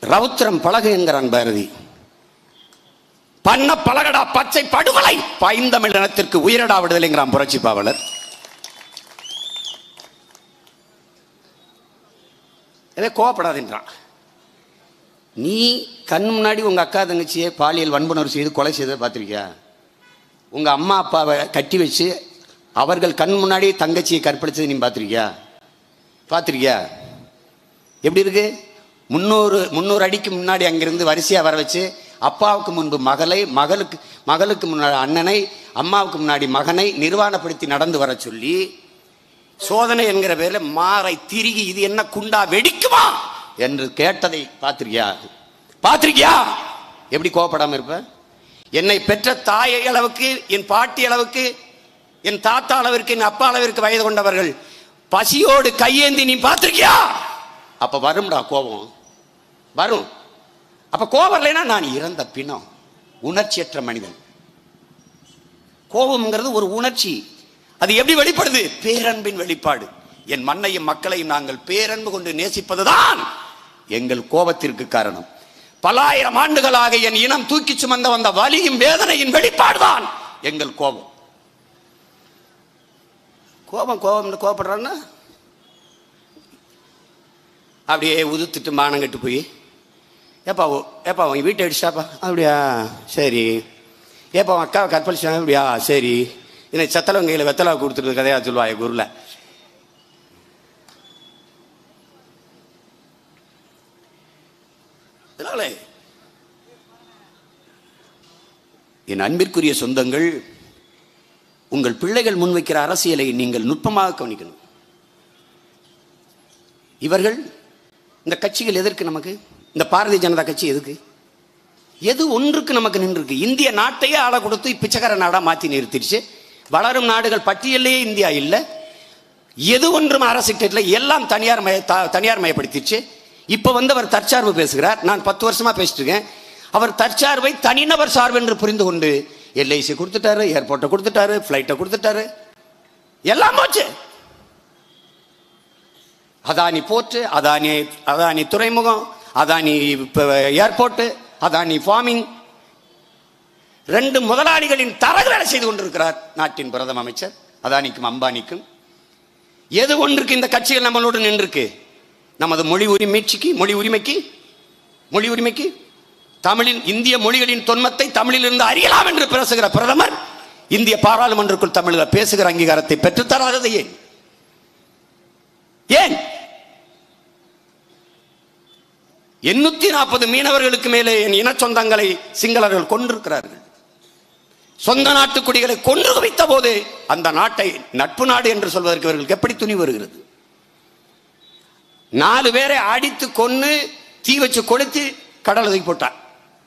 ரவுத்திரம் பழகு என்கிறான் பாரதி பண்ண பழகடா பச்சை படுகொலை பைந்தமிழ் இனத்திற்கு உயிரடா விடுதலைங்கிறான் புரட்சி பாவலர் இதே கோவப்படாதுன்றான் நீ கண் முன்னாடி உங்க அக்கா தங்கச்சியை பாலியல் வன்புணர்வு செய்து கொலை செய்ததை பார்த்திருக்கியா உங்க அம்மா அப்பாவை கட்டி வச்சு அவர்கள் கண் முன்னாடி தங்கச்சியை கற்பழிச்சதை நீ பார்த்திருக்கியா பார்த்திருக்கியா எப்படி இருக்கு முந்நூறு முந்நூறு அடிக்கு முன்னாடி அங்கிருந்து வரிசையா வர வச்சு அப்பாவுக்கு முன்பு மகளை மகளுக்கு மகளுக்கு முன்னாடி அண்ணனை அம்மாவுக்கு முன்னாடி மகனை நிர்வாணப்படுத்தி நடந்து வர சொல்லி சோதனை என்கிற பேர்ல மாறை திருகி இது என்ன குண்டா வெடிக்குமா என்று கேட்டதை பார்த்திருக்கியா பார்த்திருக்கியா எப்படி கோவப்படாம இருப்ப என்னை பெற்ற தாயை அளவுக்கு என் பாட்டி அளவுக்கு என் தாத்தா அளவிற்கு என் அப்பா அளவிற்கு வயது கொண்டவர்கள் பசியோடு கையேந்தி நீ பார்த்திருக்கியா அப்ப வரும்டா கோபம் வரும் அப்ப கோபம் இல்லைன்னா நான் இறந்த பிணம் உணர்ச்சியற்ற மனிதன் கோபம்ங்கிறது ஒரு உணர்ச்சி அது எப்படி வெளிப்படுது பேரன்பின் வெளிப்பாடு என் மண்ணையும் மக்களையும் நாங்கள் பேரன்பு கொண்டு நேசிப்பதுதான் எங்கள் கோபத்திற்கு காரணம் பலாயிரம் ஆண்டுகளாக என் இனம் தூக்கி சுமந்த வந்த வலியும் வேதனையின் வெளிப்பாடுதான் எங்கள் கோபம் கோபம் கோபம் கோபப்படுறான்னா அப்படியே உதுத்துட்டு மானம் கட்டு போய் ஏப்பா ஓ- ஏப்பா உன் வீட்டை அடிச்சாப்பா அப்படியா சரி ஏப்பா உன் அக்காவை கற்பழிச்சா அப்படியா சரி என்னை சத்தளவங்க கையில் வெத்தலா கொடுத்துட்டு கதையா சொல்லுவா என் குருல இதனால என் அன்பிற்குரிய சொந்தங்கள் உங்கள் பிள்ளைகள் முன்வைக்கிற அரசியலை நீங்கள் நுட்பமாக கவனிக்கணும் இவர்கள் இந்த கட்சிகள் எதற்கு நமக்கு இந்த பாரதிய ஜனதா கட்சி எதுக்கு எது ஒன்றுக்கு நமக்கு நின்றுருக்கு இந்திய நாட்டையே ஆள கொடுத்து பிச்சைக்கார நாடா மாத்தி நிறுத்திடுச்சு வளரும் நாடுகள் பட்டியலே இந்தியா இல்லை எது ஒன்றும் அரசு கிட்ட எல்லாம் தனியார் மய த- தனியார் மயப்படுத்திடுச்சு இப்போ வந்து அவர் தற்சார்பு பேசுகிறார் நான் பத்து வருஷமா பேசிட்டு இருக்கேன் அவர் தற்சார்பை தனிநபர் சார்பு என்று புரிந்து கொண்டு எல்ஐசி கொடுத்துட்டாரு ஏர்போர்ட்டை கொடுத்துட்டாரு ஃப்ளைட்டை கொடுத்துட்டாரு எல்லாம் போச்சு அதானி போர்ட்டு அதானி அதானி துறைமுகம் அதானி இப்ப ஏர்போர்ட்டு அதானி ஃபார்மிங் ரெண்டு முதலாளிகளின் தரகு வேலை செய்து கொண்டிருக்கிறார் நாட்டின் பிரதம அமைச்சர் அதானிக்கும் அம்பானிக்கும் எது ஒன்றுக்கு இந்த கட்சிகள் நம்மளோடு நின்றுருக்கு நமது மொழி உரிமைக்கு மொழி உரிமைக்கு மொழி உரிமைக்கு தமிழின் இந்திய மொழிகளின் தொன்மத்தை தமிழில் இருந்து அறியலாம் என்று பேசுகிற பிரதமர் இந்திய பாராளுமன்றக்குள் தமிழில் பேசுகிற அங்கீகாரத்தை பெற்றுத்தராதது ஏன் ஏன் எண்ணூத்தி நாற்பது மீனவர்களுக்கு மேலே என் இன சொந்தங்களை சிங்களர்கள் கொண்டிருக்கிறார்கள் சொந்த நாட்டு குடிகளை கொன்று குவித்த போது அந்த நாட்டை நட்பு நாடு என்று சொல்வதற்கு இவர்களுக்கு எப்படி துணி வருகிறது நாலு பேரை அடித்து கொன்னு தீ வச்சு கொளுத்தி கடல் தூக்கி போட்டார்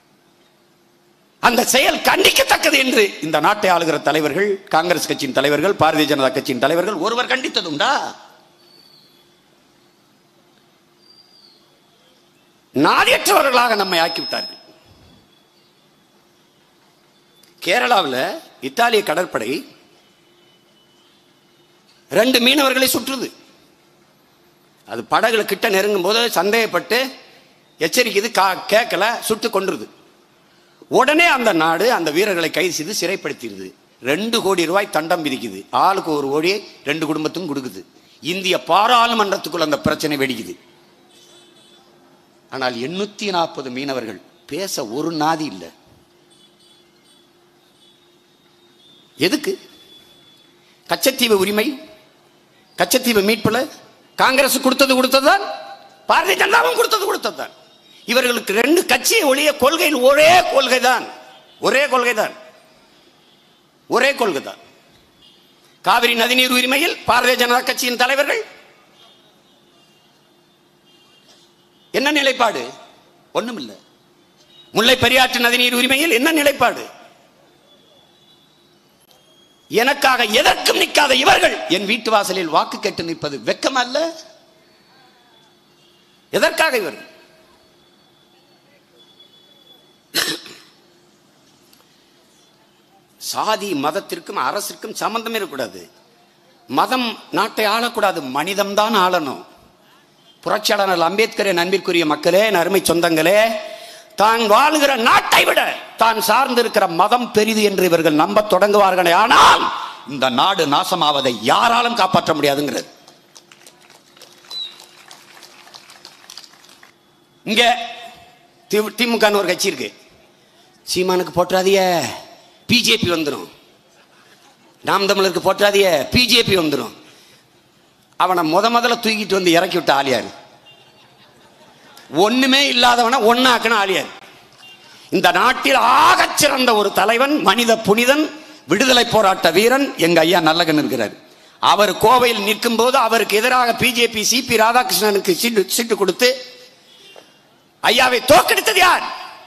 அந்த செயல் கண்டிக்கத்தக்கது என்று இந்த நாட்டை ஆளுகிற தலைவர்கள் காங்கிரஸ் கட்சியின் தலைவர்கள் பாரதிய ஜனதா கட்சியின் தலைவர்கள் ஒருவர் கண்டித்ததுண்டா நாதியற்றவர்களாக நம்மை ஆக்கிவிட்டார்கள் கேரளாவில் இத்தாலிய கடற்படை ரெண்டு மீனவர்களை சுற்றுது அது படகுல கிட்ட நெருங்கும் போது சந்தேகப்பட்டு எச்சரிக்குது கா கேட்கல சுட்டு கொன்றுது உடனே அந்த நாடு அந்த வீரர்களை கைது செய்து சிறைப்படுத்திடுது ரெண்டு கோடி ரூபாய் தண்டம் விதிக்குது ஆளுக்கு ஒரு கோடியை ரெண்டு குடும்பத்துக்கும் கொடுக்குது இந்திய பாராளுமன்றத்துக்குள் அந்த பிரச்சனை வெடிக்குது ஆனால் எண்ணூத்தி நாற்பது மீனவர்கள் பேச ஒரு நாதி இல்லை எதுக்கு கச்சத்தீவு உரிமை கச்சத்தீவு மீட்புல காங்கிரஸ் கொடுத்தது கொடுத்ததுதான் பாரதிய ஜனதாவும் கொடுத்தது கொடுத்ததுதான் இவர்களுக்கு ரெண்டு கட்சியை ஒழிய கொள்கையில் ஒரே கொள்கை தான் ஒரே கொள்கை தான் ஒரே கொள்கை தான் காவிரி நதிநீர் உரிமையில் பாரதிய ஜனதா கட்சியின் தலைவர்கள் என்ன நிலைப்பாடு ஒண்ணுமில்லை முல்லை பெரியாற்று நதிநீர் உரிமையில் என்ன நிலைப்பாடு எனக்காக எதற்கும் நிற்காத இவர்கள் என் வீட்டு வாசலில் வாக்கு கேட்டு நிற்பது வெக்கம் அல்ல எதற்காக இவர்கள் சாதி மதத்திற்கும் அரசிற்கும் சம்பந்தம் இருக்கக்கூடாது மதம் நாட்டை ஆளக்கூடாது மனிதம்தான் ஆளணும் புரட்சியாளர் அம்பேத்கரின் அன்பிற்குரிய மக்களே என் அருமை சொந்தங்களே தான் வாழுகிற நாட்டை விட தான் சார்ந்திருக்கிற மதம் பெரிது என்று இவர்கள் நம்ப தொடங்குவார்களே ஆனால் இந்த நாடு நாசமாவதை யாராலும் காப்பாற்ற முடியாதுங்கிறது இங்க தி- திமுகன்னு ஒரு கட்சி இருக்கு சீமானுக்கு போட்டுறாதிய பிஜேபி வந்துடும் நாம் தமிழருக்கு போட்டுறாதிய பிஜேபி வந்துடும் அவனை முத முதல்ல தூக்கிட்டு வந்து இறக்கி விட்ட ஆலியார் ஒண்ணுமே இல்லாதவனை ஒன்னாக்குன ஆலியார் இந்த நாட்டில் ஆகச் சிறந்த ஒரு தலைவன் மனித புனிதன் விடுதலை போராட்ட வீரன் எங்க ஐயா நல்லகன் இருக்கிறார் அவர் கோவையில் நிற்கும் போது அவருக்கு எதிராக பிஜேபி சிபி ராதாகிருஷ்ணனுக்கு சீட்டு சீட்டு கொடுத்து ஐயாவை தோக்கெடுத்தது யார்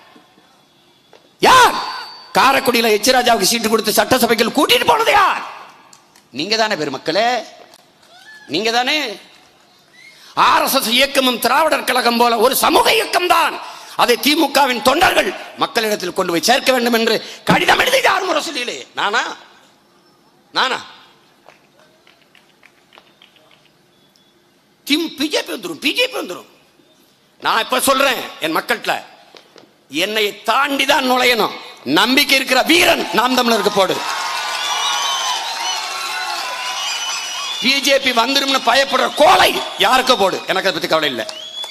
யார் காரைக்குடியில எச் ராஜாவுக்கு சீட்டு கொடுத்து சட்டசபைக்கு கூட்டிட்டு போனது யார் நீங்க தானே பெருமக்களே நீங்க தானே ஆர்எஸ்எஸ் இயக்கமும் திராவிடர் கழகம் போல ஒரு சமூக இயக்கம் தான் அதை திமுகவின் தொண்டர்கள் மக்களிடத்தில் கொண்டு போய் சேர்க்க வேண்டும் என்று கடிதம் எழுதி யார் முரசொலியிலே நானா நானா திம் பிஜேபி வந்துடும் பிஜேபி வந்துடும் நான் இப்ப சொல்றேன் என் மக்கள்கிட்ட என்னை தாண்டி தான் நுழையணும் நம்பிக்கை இருக்கிற வீரன் நாம் தமிழருக்கு போடு பிஜேபி வந்துரும்னு பயப்படுற கோலை யாருக்கு போடு எனக்கு அதை பத்தி கவலை இல்லை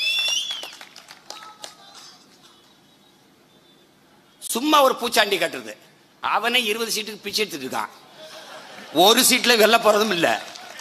சும்மா ஒரு பூச்சாண்டி கட்டுறது அவனே இருபது சீட்டுக்கு பிச்சை எடுத்துட்டு இருக்கான் ஒரு சீட்ல வெல்ல போறதும் இல்லை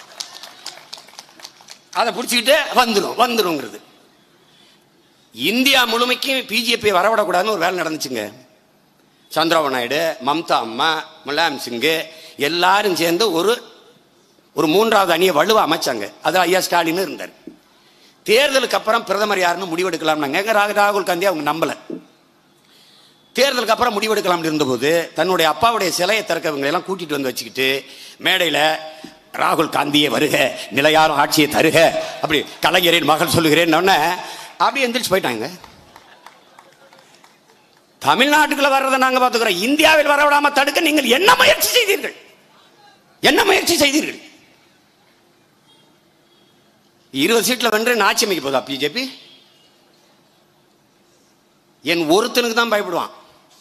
அதை பிடிச்சிக்கிட்டு வந்துடும் வந்துருங்கிறது இந்தியா முழுமைக்கும் பிஜேபி வரவிடக்கூடாதுன்னு ஒரு வேலை நடந்துச்சுங்க சந்திரபாபு நாயுடு மம்தா அம்மா முலாயம் சிங்கு எல்லாரும் சேர்ந்து ஒரு ஒரு மூன்றாவது அணியை வலுவா அமைச்சாங்க அது ஐயா ஸ்டாலின் இருந்தார் தேர்தலுக்கு அப்புறம் பிரதமர் யாருன்னு முடிவெடுக்கலாம்னாங்க எங்க ரா- ராகுல் காந்தி அவங்க நம்பல தேர்தலுக்கு அப்புறம் முடிவெடுக்கலாம் இருந்தபோது தன்னுடைய அப்பாவுடைய சிலையை திறக்கவங்க எல்லாம் கூட்டிட்டு வந்து வச்சுக்கிட்டு மேடையில் ராகுல் காந்தியே வருக நிலையாரும் ஆட்சியை தருக அப்படி கலைஞரின் மகள் சொல்லுகிறேன் அப்படி எந்திரிச்சு போயிட்டாங்க தமிழ்நாட்டுக்குள்ள வர்றதை நாங்க பார்த்துக்கிறோம் இந்தியாவில் வரவிடாம தடுக்க நீங்கள் என்ன முயற்சி செய்தீர்கள் என்ன முயற்சி செய்தீர்கள் இருபது சீட்ல வென்று நான் ஆட்சி அமைக்க போதா பிஜேபி என் ஒருத்தனுக்கு தான் பயப்படுவான்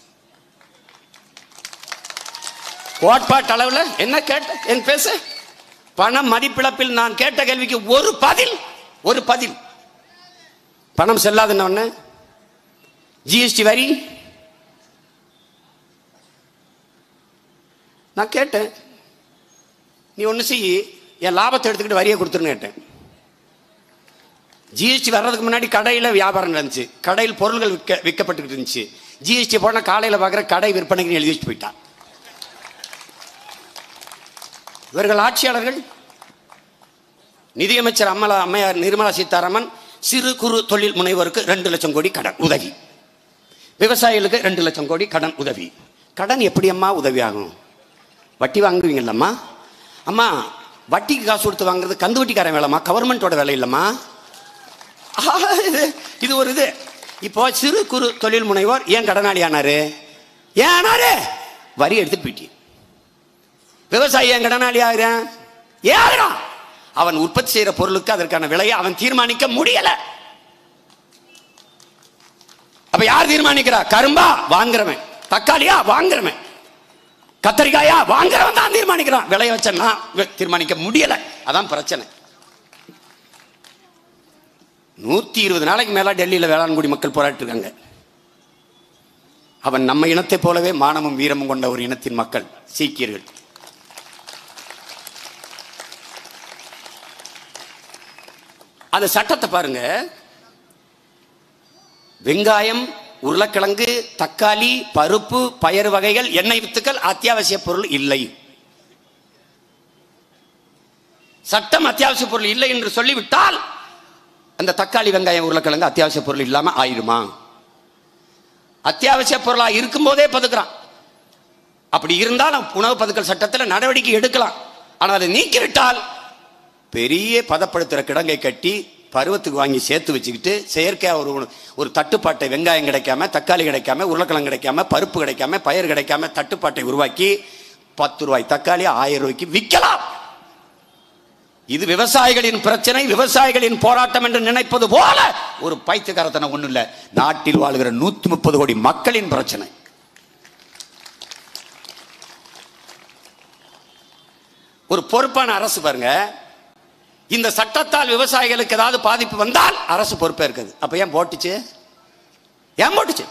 கோட்பாட்டு அளவுல என்ன கேட்ட என் பேச பணம் மதிப்பிழப்பில் நான் கேட்ட கேள்விக்கு ஒரு பதில் ஒரு பதில் பணம் செல்லாதுன்னு ஜிஎஸ்டி வரி நான் கேட்டேன் நீ ஒன்று செய் என் லாபத்தை எடுத்துக்கிட்டு வரியை கொடுத்துருன்னு கேட்டேன் ஜிஎஸ்டி வர்றதுக்கு முன்னாடி கடையில் வியாபாரம் நடந்துச்சு கடையில் பொருள்கள் விற்க விற்கப்பட்டுக்கிட்டு இருந்துச்சு ஜிஎஸ்டி போனால் காலையில் பார்க்குற கடை விற்பனைக்கு எழுதி வச்சு போயிட்டான் இவர்கள் ஆட்சியாளர்கள் நிதியமைச்சர் அம்மலா அம்மையார் நிர்மலா சீதாராமன் சிறு குறு தொழில் முனைவோருக்கு ரெண்டு லட்சம் கோடி கடன் உதவி விவசாயிகளுக்கு ரெண்டு லட்சம் கோடி கடன் உதவி கடன் எப்படி அம்மா உதவி ஆகும் வட்டி வாங்குவீங்கல்லம்மா அம்மா வட்டிக்கு காசு கொடுத்து வாங்குறது கந்து வட்டிக்காரன் வேலைம்மா கவர்மெண்ட்டோட வேலை இல்லைம்மா ஆ, இது- இது ஒரு இது இப்போ சிறு குறு தொழில் முனைவோர் ஏன் கடனாளி ஆனாரு ஏன் ஆனாரு வரி எடுத்துட்டு போயிட்டி விவசாயி ஏன் கடனாளி ஆகிறான் ஏன் ஆகிறான் அவன் உற்பத்தி செய்யற பொருளுக்கு அதற்கான விலையை அவன் தீர்மானிக்க முடியல அப்ப யார் தீர்மானிக்கிறா கரும்பா வாங்குறவன் தக்காளியா வாங்குறவன் கத்தரிக்காயா வாங்குறவன் தான் தீர்மானிக்கிறான் விளைய வச்சேன்னா தீர்மானிக்க முடியல அதான் பிரச்சனை நூத்தி இருபது நாளைக்கு மேல டெல்லியில வேளாண்குடி மக்கள் போராட்டு இருக்காங்க அவன் நம்ம இனத்தைப் போலவே மானமும் வீரமும் கொண்ட ஒரு இனத்தின் மக்கள் சீக்கியர்கள் அந்த சட்டத்தை பாருங்க வெங்காயம் உருளைக்கிழங்கு தக்காளி பருப்பு பயறு வகைகள் எண்ணெய் வித்துக்கள் அத்தியாவசிய பொருள் இல்லை சட்டம் அத்தியாவசிய பொருள் இல்லை என்று சொல்லிவிட்டால் அந்த தக்காளி வெங்காயம் உருளைக்கிழங்கு அத்தியாவசிய பொருள் இல்லாம ஆயிடுமா அத்தியாவசிய பொருளா இருக்கும்போதே பதுக்குறான் அப்படி இருந்தாலும் உணவு பதுக்கல் சட்டத்தில் நடவடிக்கை எடுக்கலாம் ஆனால் அதை நீக்கிவிட்டால் பெரிய பதப்படுத்துகிற கிடங்கை கட்டி பருவத்துக்கு வாங்கி சேர்த்து வச்சுக்கிட்டு செயற்கையாக ஒரு உணவு- ஒரு தட்டுப்பாட்டை வெங்காயம் கிடைக்காம தக்காளி கிடைக்காம உருளைக்கிழங்கு கிடைக்காம பருப்பு கிடைக்காம பயிர் கிடைக்காம தட்டுப்பாட்டை உருவாக்கி பத்து ரூபாய் தக்காளி ஆயிரம் ரூபாய்க்கு விற்கலாம் இது விவசாயிகளின் பிரச்சனை விவசாயிகளின் போராட்டம் என்று நினைப்பது போல ஒரு பைத்தியக்காரத்தனம் ஒண்ணும் இல்ல நாட்டில் வாழ்கிற நூத்தி முப்பது கோடி மக்களின் பிரச்சனை ஒரு பொறுப்பான அரசு பாருங்க இந்த சட்டத்தால் விவசாயிகளுக்கு ஏதாவது பாதிப்பு வந்தால் அரசு பொறுப்பே இருக்குது அப்ப ஏன் போட்டுச்சு ஏன் போட்டுச்சு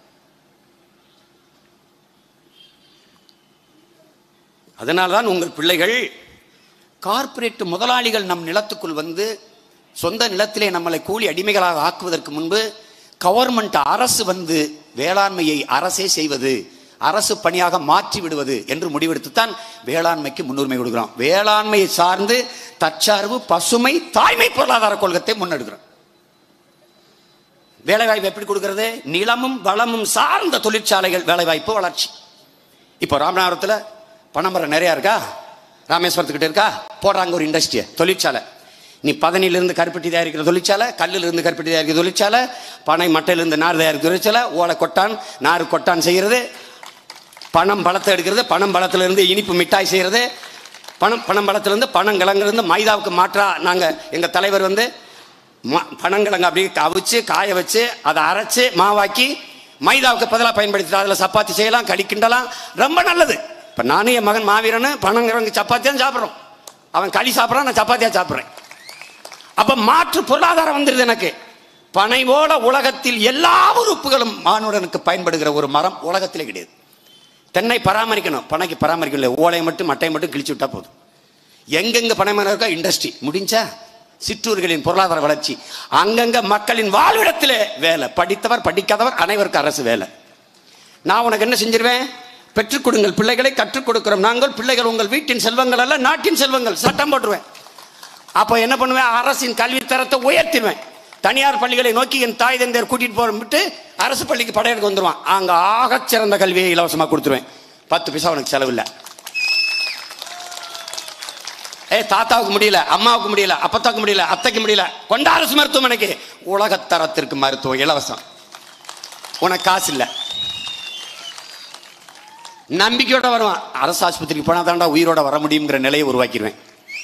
அதனால்தான் உங்கள் பிள்ளைகள் கார்ப்பரேட் முதலாளிகள் நம் நிலத்துக்குள் வந்து சொந்த நிலத்திலே நம்மளை கூலி அடிமைகளாக ஆக்குவதற்கு முன்பு கவர்மெண்ட் அரசு வந்து வேளாண்மையை அரசே செய்வது அரசு பணியாக மாற்றி விடுவது என்று முடிவெடுத்துத்தான் வேளாண்மைக்கு முன்னுரிமை கொடுக்கிறோம் வேளாண்மையை சார்ந்து தற்சார்பு பசுமை தாய்மை பொருளாதார கொள்கத்தை முன்னெடுக்கிறோம் வேலைவாய்ப்பு எப்படி கொடுக்கிறது நிலமும் வளமும் சார்ந்த தொழிற்சாலைகள் வேலைவாய்ப்பு வளர்ச்சி இப்போ ராமநாதபுரத்தில் பனைமரம் நிறையா இருக்கா ராமேஸ்வரத்துக்கிட்ட இருக்கா போடுறாங்க ஒரு இண்டஸ்ட்ரியை தொழிற்சாலை நீ பதனிலிருந்து கருப்பட்டி தயாரிக்கிற தொழிற்சாலை கல்லிலிருந்து கருப்பட்டி தயாரிக்கிற தொழிற்சாலை பனை மட்டையிலிருந்து நார் தயாரிக்கிற தொழிற்சாலை ஓலை கொட்டான் நார் கொட்டான் செய்கிறது பணம் பழத்தை எடுக்கிறது பணம் பழத்திலிருந்து இனிப்பு மிட்டாய் செய்கிறது பணம் பணம் பழத்திலிருந்து பனங்கிழங்கிலிருந்து மைதாவுக்கு மாற்றா நாங்கள் எங்கள் தலைவர் வந்து ம- பனங்கிழங்கு அப்படியே அவிச்சு காய வச்சு அதை அரைச்சு மாவாக்கி மைதாவுக்கு பதிலாக பயன்படுத்தி அதில் சப்பாத்தி செய்யலாம் களி கிண்டலாம் ரொம்ப நல்லது இப்போ நானும் என் மகன் மாவீரனு பனங்கிழங்கு சப்பாத்தி தான் சாப்பிட்றோம் அவன் களி சாப்பிட்றான் நான் சப்பாத்தியாக சாப்பிட்றேன் அப்ப மாற்று பொருளாதாரம் வந்துருது எனக்கு பனை போல உலகத்தில் எல்லா உறுப்புகளும் மானுடனுக்கு பயன்படுகிற ஒரு மரம் உலகத்திலே கிடையாது தென்னை பராமரிக்கணும் பனைக்கு பராமரிக்கணும் இல்லை ஓலையை மட்டும் மட்டையை மட்டும் கிழிச்சு விட்டா போதும் எங்கெங்க பனை மரம் இருக்கோ இண்டஸ்ட்ரி முடிஞ்சா சிற்றூர்களின் பொருளாதார வளர்ச்சி அங்கங்க மக்களின் வாழ்விடத்திலே வேலை படித்தவர் படிக்காதவர் அனைவருக்கும் அரசு வேலை நான் உனக்கு என்ன செஞ்சிருவேன் பெற்றுக் கொடுங்கள் பிள்ளைகளை கற்றுக் கொடுக்கிறோம் நாங்கள் பிள்ளைகள் உங்கள் வீட்டின் செல்வங்கள் அல்ல நாட்டின் செல்வங்கள் சட்டம் போட்டுருவேன் அப்போ என்ன பண்ணுவேன் அரசின் கல்வி தரத்தை உயர்த்திடுவேன் தனியார் பள்ளிகளை நோக்கி என் தாய் தந்தையர் கூட்டிட்டு போற விட்டு அரசு பள்ளிக்கு படையெடுக்க வந்துருவான் அங்க ஆகச் சிறந்த கல்வியை இலவசமாக கொடுத்துருவேன் பத்து பைசா உனக்கு செலவு இல்லை ஏ தாத்தாவுக்கு முடியல அம்மாவுக்கு முடியல அப்பத்தாவுக்கு முடியல அத்தைக்கு முடியல கொண்ட அரசு மருத்துவமனைக்கு உலகத்தரத்திற்கு மருத்துவம் இலவசம் உனக்கு காசு இல்லை நம்பிக்கையோட வருவான் அரசு ஆஸ்பத்திரிக்கு போனா தாண்டா உயிரோட வர முடியுங்கிற நிலையை உருவாக்கிடுவேன்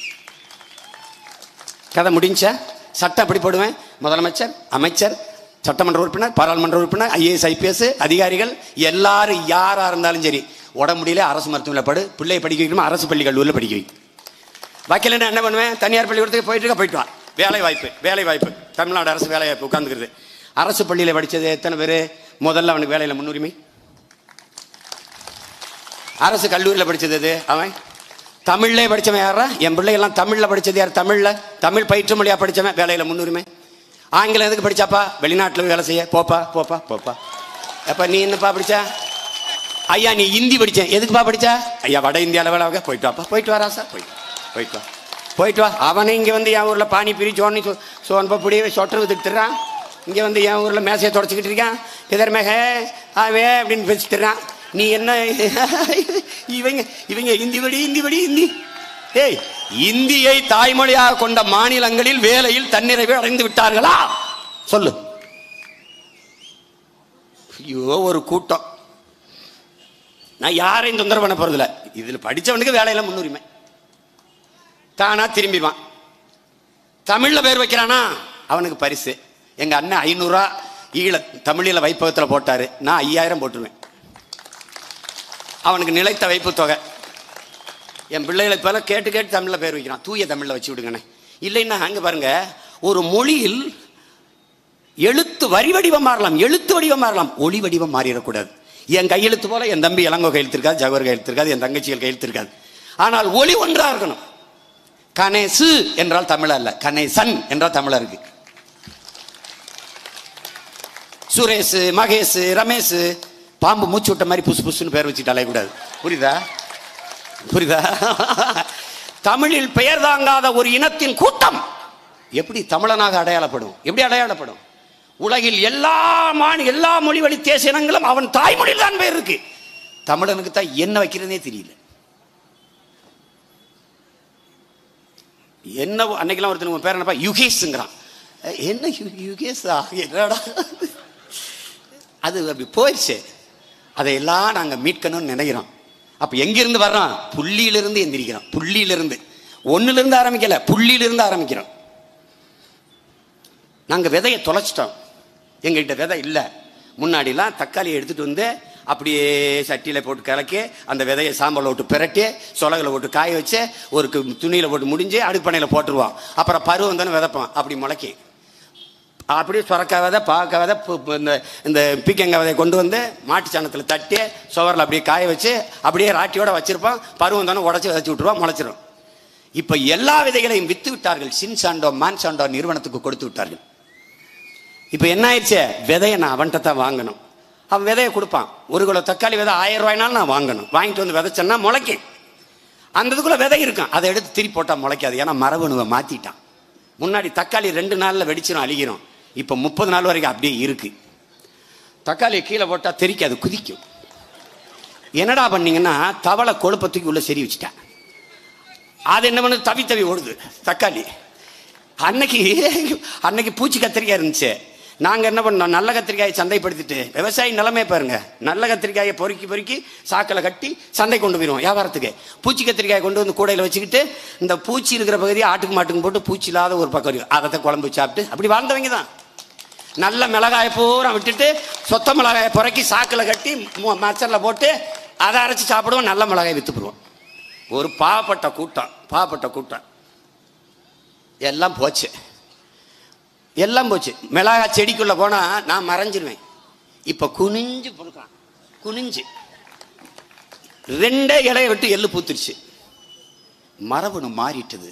கதை முடிஞ்சா சட்டம் எப்படி போடுவேன் முதலமைச்சர் அமைச்சர் சட்டமன்ற உறுப்பினர் பாராளுமன்ற உறுப்பினர் ஐஏஎஸ் ஐபிஎஸ் அதிகாரிகள் எல்லாரும் யாரா இருந்தாலும் சரி உடம்பு முடியல அரசு மருத்துவமனையில் படு பிள்ளையை படிக்க வைக்கணும் அரசு பள்ளி கல்லூரியில் படிக்க வை வைக்கலன்னா என்ன பண்ணுவேன் தனியார் பள்ளிக்கூடத்துக்கு போயிட்டு இருக்க போயிட்டு வா வேலை வாய்ப்பு வேலை வாய்ப்பு தமிழ்நாடு அரசு வேலை வாய்ப்பு உட்காந்துக்கிறது அரசு பள்ளியில் படித்தது எத்தனை பேர் முதல்ல அவனுக்கு வேலையில் முன்னுரிமை அரசு கல்லூரியில் படிச்சது எது அவன் தமிழ்லே படிச்சவன் யாரா என் பிள்ளைகள்லாம் தமிழில் படிச்சது யார் தமிழில் தமிழ் பயிற்று மொழியாக படிச்சவன் வேலையில் முன்னுரிமை ஆங்கிலம் எதுக்கு படிச்சாப்பா வெளிநாட்டில் வேலை செய்ய போப்பா போப்பா போப்பா அப்போ நீ என்னப்பா படிச்ச ஐயா நீ ஹிந்தி படிச்சேன் எதுக்குப்பா படிச்ச ஐயா வட இந்தியாவில் வேலை வாங்க போயிட்டு வாப்பா போயிட்டு வரா சார் போயிட்டு வா. போயிட்டு வா போயிட்டு வா அவனே இங்கே வந்து என் ஊரில் பானிபூரி சோனி சோ சோன்பா புடி சொட்டர் வித்துட்டுறான் இங்கே வந்து என் ஊரில் மேசையை தொடச்சிக்கிட்டு இருக்கான் இதர் மேக ஆவே அப்படின்னு பேசிட்டுறான் நீ என்ன இவங்க இவங்க ஹிந்தி படி ஹிந்தி படி ஹிந்தி ஏய் இந்தியை தாய்மொழியாக கொண்ட மாநிலங்களில் வேலையில் தன்னிறைவை அடைந்து விட்டார்களா சொல்லு ஐயோ ஒரு கூட்டம் நான் யாரையும் தொந்தரவு பண்ண போறதில்ல இதுல படிச்சவனுக்கு வேலையில முன்னுரிமை தானா திரும்பிடுவான் தமிழ்ல பேர் வைக்கிறானா அவனுக்கு பரிசு எங்க அண்ணன் ஐநூறுரூவா ஈழ தமிழில் வைப்பகத்தில் போட்டாரு நான் ஐயாயிரம் போட்டுருவேன் அவனுக்கு நிலைத்த வைப்பு தொகை என் பிள்ளைகளை இப்ப கேட்டு கேட்டு தமிழில் பேர் வைக்கிறான் தூய தமிழில் வச்சு விடுங்கண்ணே இல்லைன்னா அங்கே பாருங்க ஒரு மொழியில் எழுத்து வரி வடிவம் மாறலாம் எழுத்து வடிவம் மாறலாம் ஒளி வடிவம் மாறிடக்கூடாது என் கையெழுத்து போல என் தம்பி இளங்கோ கையெழுத்து இருக்காது ஜவஹர் கையெழுத்து இருக்காது என் தங்கச்சிகள் கையெழுத்து இருக்காது ஆனால் ஒளி ஒன்றா இருக்கணும் கணேசு என்றால் தமிழ் அல்ல கணேசன் என்றால் தமிழா இருக்கு சுரேஷ் மகேஷ் ரமேஷ் பாம்பு மூச்சு விட்ட மாதிரி புசு புசுன்னு பேர் வச்சுட்டு அலையக்கூடாது புரியுதா புரியுதா தமிழில் பெயர் தாங்காத ஒரு இனத்தின் கூட்டம் எப்படி தமிழனாக அடையாளப்படும் எப்படி அடையாளப்படும் உலகில் எல்லா மாநில எல்லா மொழி வழி தேசிய இனங்களும் அவன் தாய்மொழியில் தான் பேர் இருக்கு தமிழனுக்கு தான் என்ன வைக்கிறதே தெரியல என்ன அன்னைக்கெல்லாம் ஒருத்தன் உன் பேர் என்னப்பா யுகேஷ்ங்கிறான் அஹ், என்ன யு- யுகேஷா என்னடா அது அப்படி போயிடுச்சு அதையெல்லாம் நாங்கள் மீட்கணும்னு நினைக்கிறோம் அப்போ எங்கிருந்து வர்றோம் புள்ளியிலிருந்து எந்திரிக்கிறோம் புள்ளியிலிருந்து ஒண்ணுல இருந்து ஆரம்பிக்கல புள்ளியில இருந்து ஆரம்பிக்கிறோம் நாங்க விதையை தொலைச்சிட்டோம் எங்ககிட்ட விதை இல்லை முன்னாடிலாம் தக்காளியை எடுத்துட்டு வந்து அப்படியே சட்டியில் போட்டு கலக்கி அந்த விதையை சாம்பல் போட்டு பிரட்டி சொலகில் போட்டு காய வச்சு ஒரு கு- துணியில போட்டு முடிஞ்சு அடுப்பணையில் போட்டுருவோம் அப்புறம் பருவம் தானே விதைப்போம் அப்படி முளைக்கி அப்படியே சுரக்காய் விதை பாக்க விதை பு- பு- இந்த இந்த பீக்கங்காய் விதையை கொண்டு வந்து மாட்டு சாணத்தில் தட்டி சுவரில் அப்படியே காய வச்சு அப்படியே ராட்டியோட வச்சிருப்போம் பருவம் தானே உடச்சி விதைச்சி விட்டுருவோம் முளைச்சிரும் இப்போ எல்லா விதைகளையும் வித்து விட்டார்கள் சின்சாண்டோ மான்சாண்டோ நிறுவனத்துக்கு கொடுத்து விட்டார்கள் இப்போ என்ன ஆயிடுச்சு விதையை நான் அவன்கிட்ட தான் வாங்கணும் அவன் விதையை கொடுப்பான் ஒரு கிலோ தக்காளி விதை ஆயிரம் ரூபாய்னாலும் நான் வாங்கணும் வாங்கிட்டு வந்து விதைச்சேன்னா முளைக்கும் அந்த இதுக்குள்ள விதை இருக்கும் அதை எடுத்து திருப்பி போட்டால் முளைக்காது ஏன்னா மரபணுவை மாற்றிட்டான் முன்னாடி தக்காளி ரெண்டு நாளில் வெடிச்சிடும் அழிகிறோம் இப்போ முப்பது நாள் வரைக்கும் அப்படியே இருக்கு தக்காளியை கீழே போட்டால் தெரிக்காது குதிக்கும் என்னடா பண்ணீங்கன்னா தவளை கொழுப்பத்துக்கு உள்ள சரி வச்சுட்டேன் அது என்ன பண்ணுது தவி தவி ஓடுது தக்காளி அன்னைக்கு அன்னைக்கு பூச்சி கத்திரிக்காய் இருந்துச்சு நாங்கள் என்ன பண்ணோம் நல்ல கத்திரிக்காயை சந்தைப்படுத்திட்டு விவசாயி நிலைமை பாருங்க நல்ல கத்திரிக்காயை பொறுக்கி பொறுக்கி சாக்கில் கட்டி சந்தை கொண்டு போயிடுவோம் வியாபாரத்துக்கு பூச்சி கத்திரிக்காயை கொண்டு வந்து கூடையில் வச்சுக்கிட்டு இந்த பூச்சி இருக்கிற பகுதியை ஆட்டுக்கு மாட்டுக்கு போட்டு பூச்சி இல்லாத ஒரு பக்கம் இருக்கு அதை குழம்பு சாப்பிட்டு அப்படி வாழ்ந்தவங்க தான் நல்ல மிளகாயை பூரா விட்டுட்டு சொத்த மிளகாயை புறக்கி சாக்கில் கட்டி மச்சரில் போட்டு அதை அரைச்சி சாப்பிடுவோம் நல்ல மிளகாயை விற்றுப்புடுவோம் ஒரு பாவப்பட்ட கூட்டம் பாவப்பட்ட கூட்டம் எல்லாம் போச்சு எல்லாம் போச்சு மிளகா செடிக்குள்ள போனா நான் மறைஞ்சிருவேன் இப்ப குனிஞ்சு கொடுக்கலாம் குனிஞ்சு ரெண்டே இலைய விட்டு எள்ளு பூத்துருச்சு மரபணு மாறிட்டது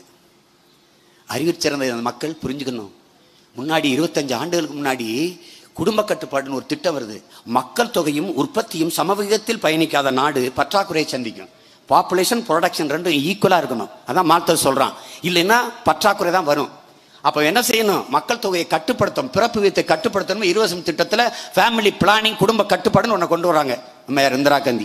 அறிவு சிறந்த இந்த மக்கள் புரிஞ்சுக்கணும் முன்னாடி இருபத்தஞ்சு ஆண்டுகளுக்கு முன்னாடி குடும்ப கட்டுப்பாடுன்னு ஒரு திட்டம் வருது மக்கள் தொகையும் உற்பத்தியும் சமவிகிதத்தில் பயணிக்காத நாடு பற்றாக்குறையை சந்திக்கும் பாப்புலேஷன் ப்ரொடக்ஷன் ரெண்டும் ஈக்குவலாக இருக்கணும் அதான் மாத்தர் சொல்றான் இல்லைன்னா பற்றாக்குறை தான் வரும் அப்போ என்ன செய்யணும் மக்கள் தொகையை கட்டுப்படுத்தும் பிறப்பு வீதத்தை கட்டுப்படுத்தணும் இருவசம் திட்டத்தில் ஃபேமிலி பிளானிங் குடும்ப கட்டுப்பாடுன்னு ஒன்று கொண்டு வராங்க நம்ம இந்திரா காந்தி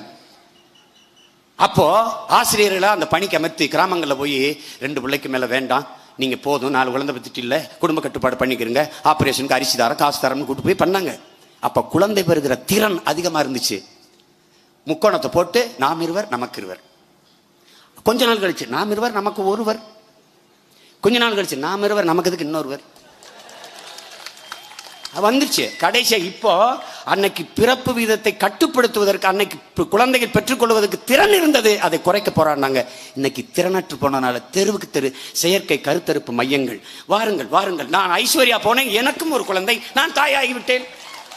அப்போ ஆசிரியர்களை அந்த பணிக்கு அமர்த்தி கிராமங்களில் போய் ரெண்டு பிள்ளைக்கு மேலே வேண்டாம் நீங்கள் போதும் நாலு குழந்தை பத்திட்டு இல்லை குடும்ப கட்டுப்பாடு பண்ணிக்கிறங்க ஆப்ரேஷனுக்கு அரிசி தரம் காசு தரம்னு கூட்டு போய் பண்ணாங்க அப்போ குழந்தை பெறுகிற திறன் அதிகமாக இருந்துச்சு முக்கோணத்தை போட்டு நாம் இருவர் நமக்கு இருவர் கொஞ்ச நாள் கழிச்சு நாம் இருவர் நமக்கு ஒருவர் கொஞ்ச நாள் கழிச்சு நாம் இருவர் நமக்கு இதுக்கு இன்னொருவர் வந்துருச்சு கடைசியா இப்போ அன்னைக்கு பிறப்பு வீதத்தை கட்டுப்படுத்துவதற்கு அன்னைக்கு பு- குழந்தைகள் பெற்றுக்கொள்வதற்கு திறன் இருந்தது அதை குறைக்க போராடினாங்க இன்னைக்கு திறனற்று போனனால தெருவுக்கு தெரு செயற்கை கருத்தரிப்பு மையங்கள் வாருங்கள் வாருங்கள் நான் ஐஸ்வர்யா போனேன் எனக்கும் ஒரு குழந்தை நான் தாயாகி விட்டேன்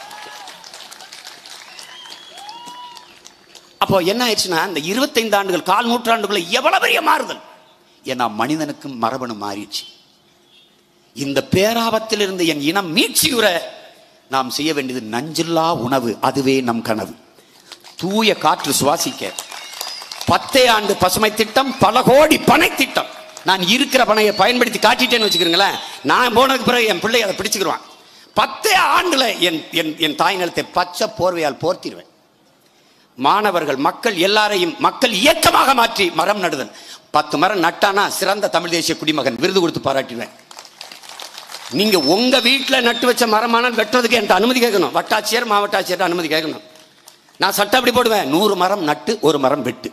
அப்போ என்ன ஆயிடுச்சுன்னா இந்த இருபத்தைந்து ஆண்டுகள் கால் நூற்றாண்டுக்குள்ள எவ்வளவு பெரிய மாறுதல் ஏன்னா மனிதனுக்கும் மரபணு மாறிடுச்சு இந்த பேராபத்தில் இருந்து என் இனம் மீட்சியுற நாம் செய்ய வேண்டியது நஞ்சில்லா உணவு அதுவே நம் கனவு தூய காற்று சுவாசிக்க பத்தே ஆண்டு பசுமை திட்டம் பல கோடி பனை திட்டம் நான் இருக்கிற பனையை பயன்படுத்தி காட்டிட்டேன்னு வச்சுக்கிறீங்களேன் நான் போனதுக்கு பிறகு என் பிள்ளை அதை பிடிச்சுக்கிடுவான் பத்தே ஆண்டுல என் என் என் தாய் நிலத்தை பச்சை போர்வையால் போர்த்திடுவேன் மாணவர்கள் மக்கள் எல்லாரையும் மக்கள் இயக்கமாக மாற்றி மரம் நடுதல் பத்து மரம் நட்டானா சிறந்த தமிழ் தேசிய குடிமகன் விருது கொடுத்து பாராட்டுவேன் நீங்க உங்க வீட்டுல நட்டு வச்ச மரமானால் வெட்டுறதுக்கு என்கிட்ட அனுமதி கேட்கணும் வட்டாட்சியர் மாவட்ட ஆட்சியர் அனுமதி கேட்கணும் நான் சட்டம் அப்படி போடுவேன் நூறு மரம் நட்டு ஒரு மரம் வெட்டு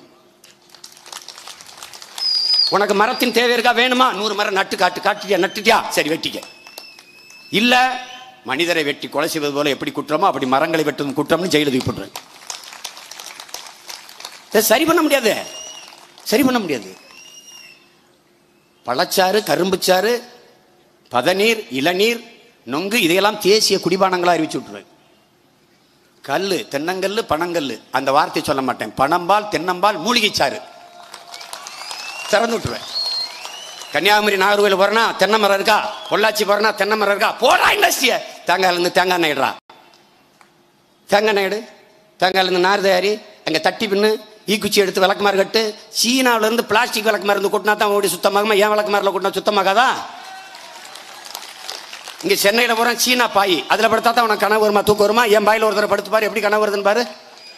உனக்கு மரத்தின் தேவை இருக்கா வேணுமா நூறு மரம் நட்டு காட்டு காட்டிட்டியா நட்டுட்டியா சரி வெட்டிக்க இல்ல மனிதரை வெட்டி கொலை செய்வது போல எப்படி குற்றமோ அப்படி மரங்களை வெட்டுவதும் குற்றம்னு ஜெயில தூக்கி போட்டுருவேன் இதை சரி பண்ண முடியாது சரி பண்ண முடியாது பழச்சாறு கரும்புச்சாறு பதநீர் இளநீர் நொங்கு இதையெல்லாம் தேசிய குடிபானங்களா அறிவிச்சு விட்டுருவேன் கல்லு தென்னங்கல்லு பனங்கல்லு அந்த வார்த்தை சொல்ல மாட்டேன் பனம்பால் தென்னம்பால் மூலிகைச்சாறு திறந்து விட்டுருவேன் கன்னியாகுமரி நாகர்கோவில் போறனா தென்னை மரம் இருக்கா பொள்ளாச்சி போறனா தென்னை மரம் இருக்கா போடா இண்டஸ்ட்ரிய தேங்காயிலேருந்து தேங்காய் எண்ணெய் இடுறா தேங்காய் எண்ணெய் எடு தேங்காயிலேருந்து நார் தயாரி அங்கே தட்டி பின்னு ஈக்குச்சி எடுத்து விளக்குமாறு கட்டு சீனாவுல இருந்து பிளாஸ்டிக் விளக்குமாறு இருந்து கொட்டினா தான் ஓடி சுத்தமாகுமா ஏன் விளக்குமாரில் கொட்டினா சுத்தமாகாதா இங்க சென்னையில போறேன் சீனா பாய் அதுல படுத்தா தான் உனக்கு கனவு வருமா தூக்கம் வருமா என் பாயில ஒரு தடவை படுத்து பாரு எப்படி கனவு வருதுன்னு பாரு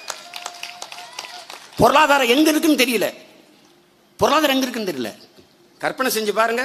பொருளாதாரம் எங்க இருக்குன்னு தெரியல பொருளாதாரம் எங்க இருக்குன்னு தெரியல கற்பனை செஞ்சு பாருங்க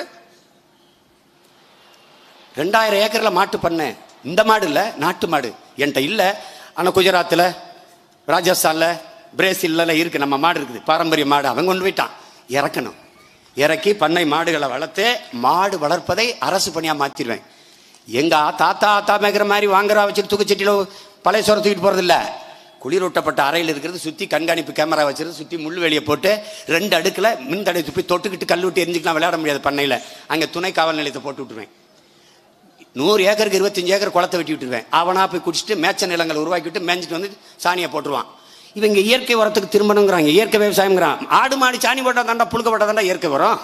ரெண்டாயிரம் ஏக்கர்ல மாட்டு பண்ணேன் இந்த மாடு இல்ல நாட்டு மாடு என்கிட்ட இல்ல ஆனா குஜராத்தில் ராஜஸ்தான்ல பிரேசில்ல இருக்கு நம்ம மாடு இருக்குது பாரம்பரிய மாடு அவன் கொண்டு போயிட்டான் இறக்கணும் இறக்கி பண்ணை மாடுகளை வளர்த்து மாடு வளர்ப்பதை அரசு பணியாக மாற்றிடுவேன் எங்க ஆ- தாத்தா ஆத்தா மேய்க்கிற மாதிரி வாங்குறா வச்சுட்டு தூக்குச்சட்டியில் பழைய சோறை தூக்கிட்டு போகிறதில்ல குளிரூட்டப்பட்ட அறையில் இருக்கிறது சுற்றி கண்காணிப்பு கேமரா வச்சிருந்து சுற்றி முள் வேலியை போட்டு ரெண்டு அடுக்கில் மின் தடை துப்பி தொட்டுக்கிட்டு கல் விட்டு எரிஞ்சுக்கலாம் விளையாட முடியாது பண்ணையில் அங்கே துணை காவல் நிலையத்தை போட்டு விட்டுருவேன் நூறு ஏக்கருக்கு இருபத்தஞ்சு ஏக்கர் குளத்தை வெட்டி விட்டுருவேன் அவனா போய் குடிச்சிட்டு மேய்ச்ச நிலங்களை உருவாக்கிட்டு மேய்ஞ்சிட்டு வந்து சாணியை போட்டுருவான் இவங்க இயற்கை உரத்துக்கு திரும்பணுங்கிறாங்க இயற்கை விவசாயம்ங்கிறான் ஆடு மாடு சாணி போட்டா தாண்டா புழுக்க போட்டா தாண்டா இயற்கை உரம்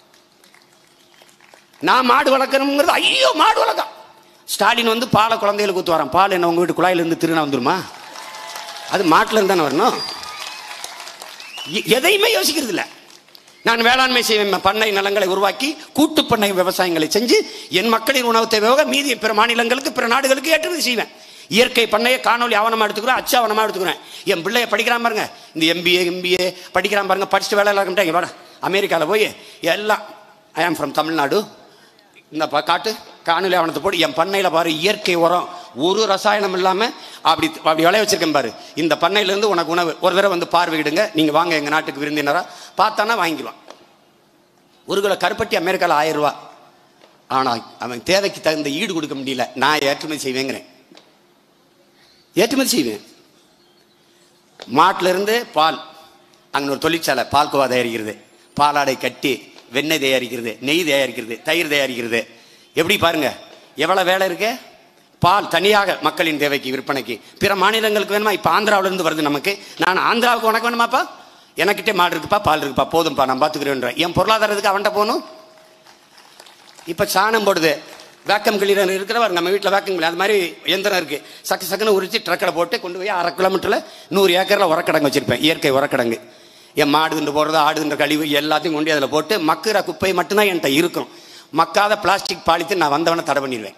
நான் மாடு வளர்க்கணுங்கிறது ஐயோ மாடு வளர்க்க ஸ்டாலின் வந்து பாலை குழந்தைகளுக்கு ஊத்து வரான் பால் என்ன உங்க வீட்டு குழாயில இருந்து திருநா வந்துருமா அது மாட்டுல இருந்து தானே வரணும் எ- எதையுமே யோசிக்கிறது இல்லை நான் வேளாண்மை செய்வேன் பண்ணை நிலங்களை உருவாக்கி கூட்டு பண்ணை விவசாயங்களை செஞ்சு என் மக்களின் உணவு தேவையாக மீதி பிற மாநிலங்களுக்கு பிற நாடுகளுக்கு ஏற்றுமதி செய்வேன் இயற்கை பண்ணையை காணொலி ஆவணமா எடுத்துக்கிறேன் அச்சு ஆவணமா எடுத்துக்கிறேன் என் பிள்ளைய படிக்கிறான் பாருங்க இந்த எம்பிஏ எம்பிஏ படிக்கிறான் பாருங்க படிச்சுட்டு வேலை இல்லாமட்டாங்க வர அமெரிக்காவில் போய் எல்லாம் ஐ ஆம் ஃப்ரம் தமிழ்நாடு இந்த ப- காட்டு காணொலி ஆவணத்தை போட்டு என் பண்ணையில் பாரு இயற்கை உரம் ஒரு ரசாயனம் இல்லாமல் அப்படி அப்படி விளைய வச்சிருக்கேன் பாரு இந்த பண்ணையிலேருந்து உனக்கு உணவு ஒரு தடவை வந்து பார்வையிடுங்க நீங்கள் வாங்க எங்கள் நாட்டுக்கு விருந்தினரா பார்த்தானா வாங்கிக்கலாம் ஒரு கிலோ கருப்பட்டி அமெரிக்காவில் ஆயிரம் ரூபா ஆனால் அவன் தேவைக்கு தகுந்த ஈடு கொடுக்க முடியல நான் ஏற்றுமதி செய்வேங்கிறேன் ஏற்றுமதி செய்வேன் மாட்டுல இருந்து பால் அங்கே ஒரு தொழிற்சாலை பால்கோவா தயாரிக்கிறது பாலாடை கட்டி வெண்ணெய் தயாரிக்கிறது நெய் தயாரிக்கிறது தயிர் தயாரிக்கிறது எப்படி பாருங்க எவ்வளவு வேலை இருக்கு பால் தனியாக மக்களின் தேவைக்கு விற்பனைக்கு பிற மாநிலங்களுக்கு வேணுமா இப்போ ஆந்திராவுல இருந்து வருது நமக்கு நான் ஆந்திராவுக்கு உனக்கு வேணுமாப்பா எனக்கிட்டே மாடு இருக்குப்பா பால் இருக்குப்பா போதும்ப்பா நான் பார்த்துக்கிறேன்ற என் பொருளாதாரத்துக்கு அவன்கிட்ட போகணும் இப்போ சாணம் போடுது வேக்கம் கிளீனர் இருக்கிறவர் நம்ம வீட்டில் வேக்கம் கிளீனர் அது மாதிரி எந்திரம் இருக்கு சக்கு சக்குன்னு உரிச்சு ட்ரக்கில் போட்டு கொண்டு போய் அரை கிலோமீட்டரில் நூறு ஏக்கரில் உரக்கிடங்கு வச்சிருப்பேன் இயற்கை உரக்கிடங்கு என் மாடு திண்டு போடுறது ஆடு தின்ற கழிவு எல்லாத்தையும் கொண்டு அதில் போட்டு மக்குற குப்பை மட்டும்தான் என்கிட்ட இருக்கும் மக்காத பிளாஸ்டிக் பாலித்து நான் வந்தவனை தடை பண்ணிடுவேன்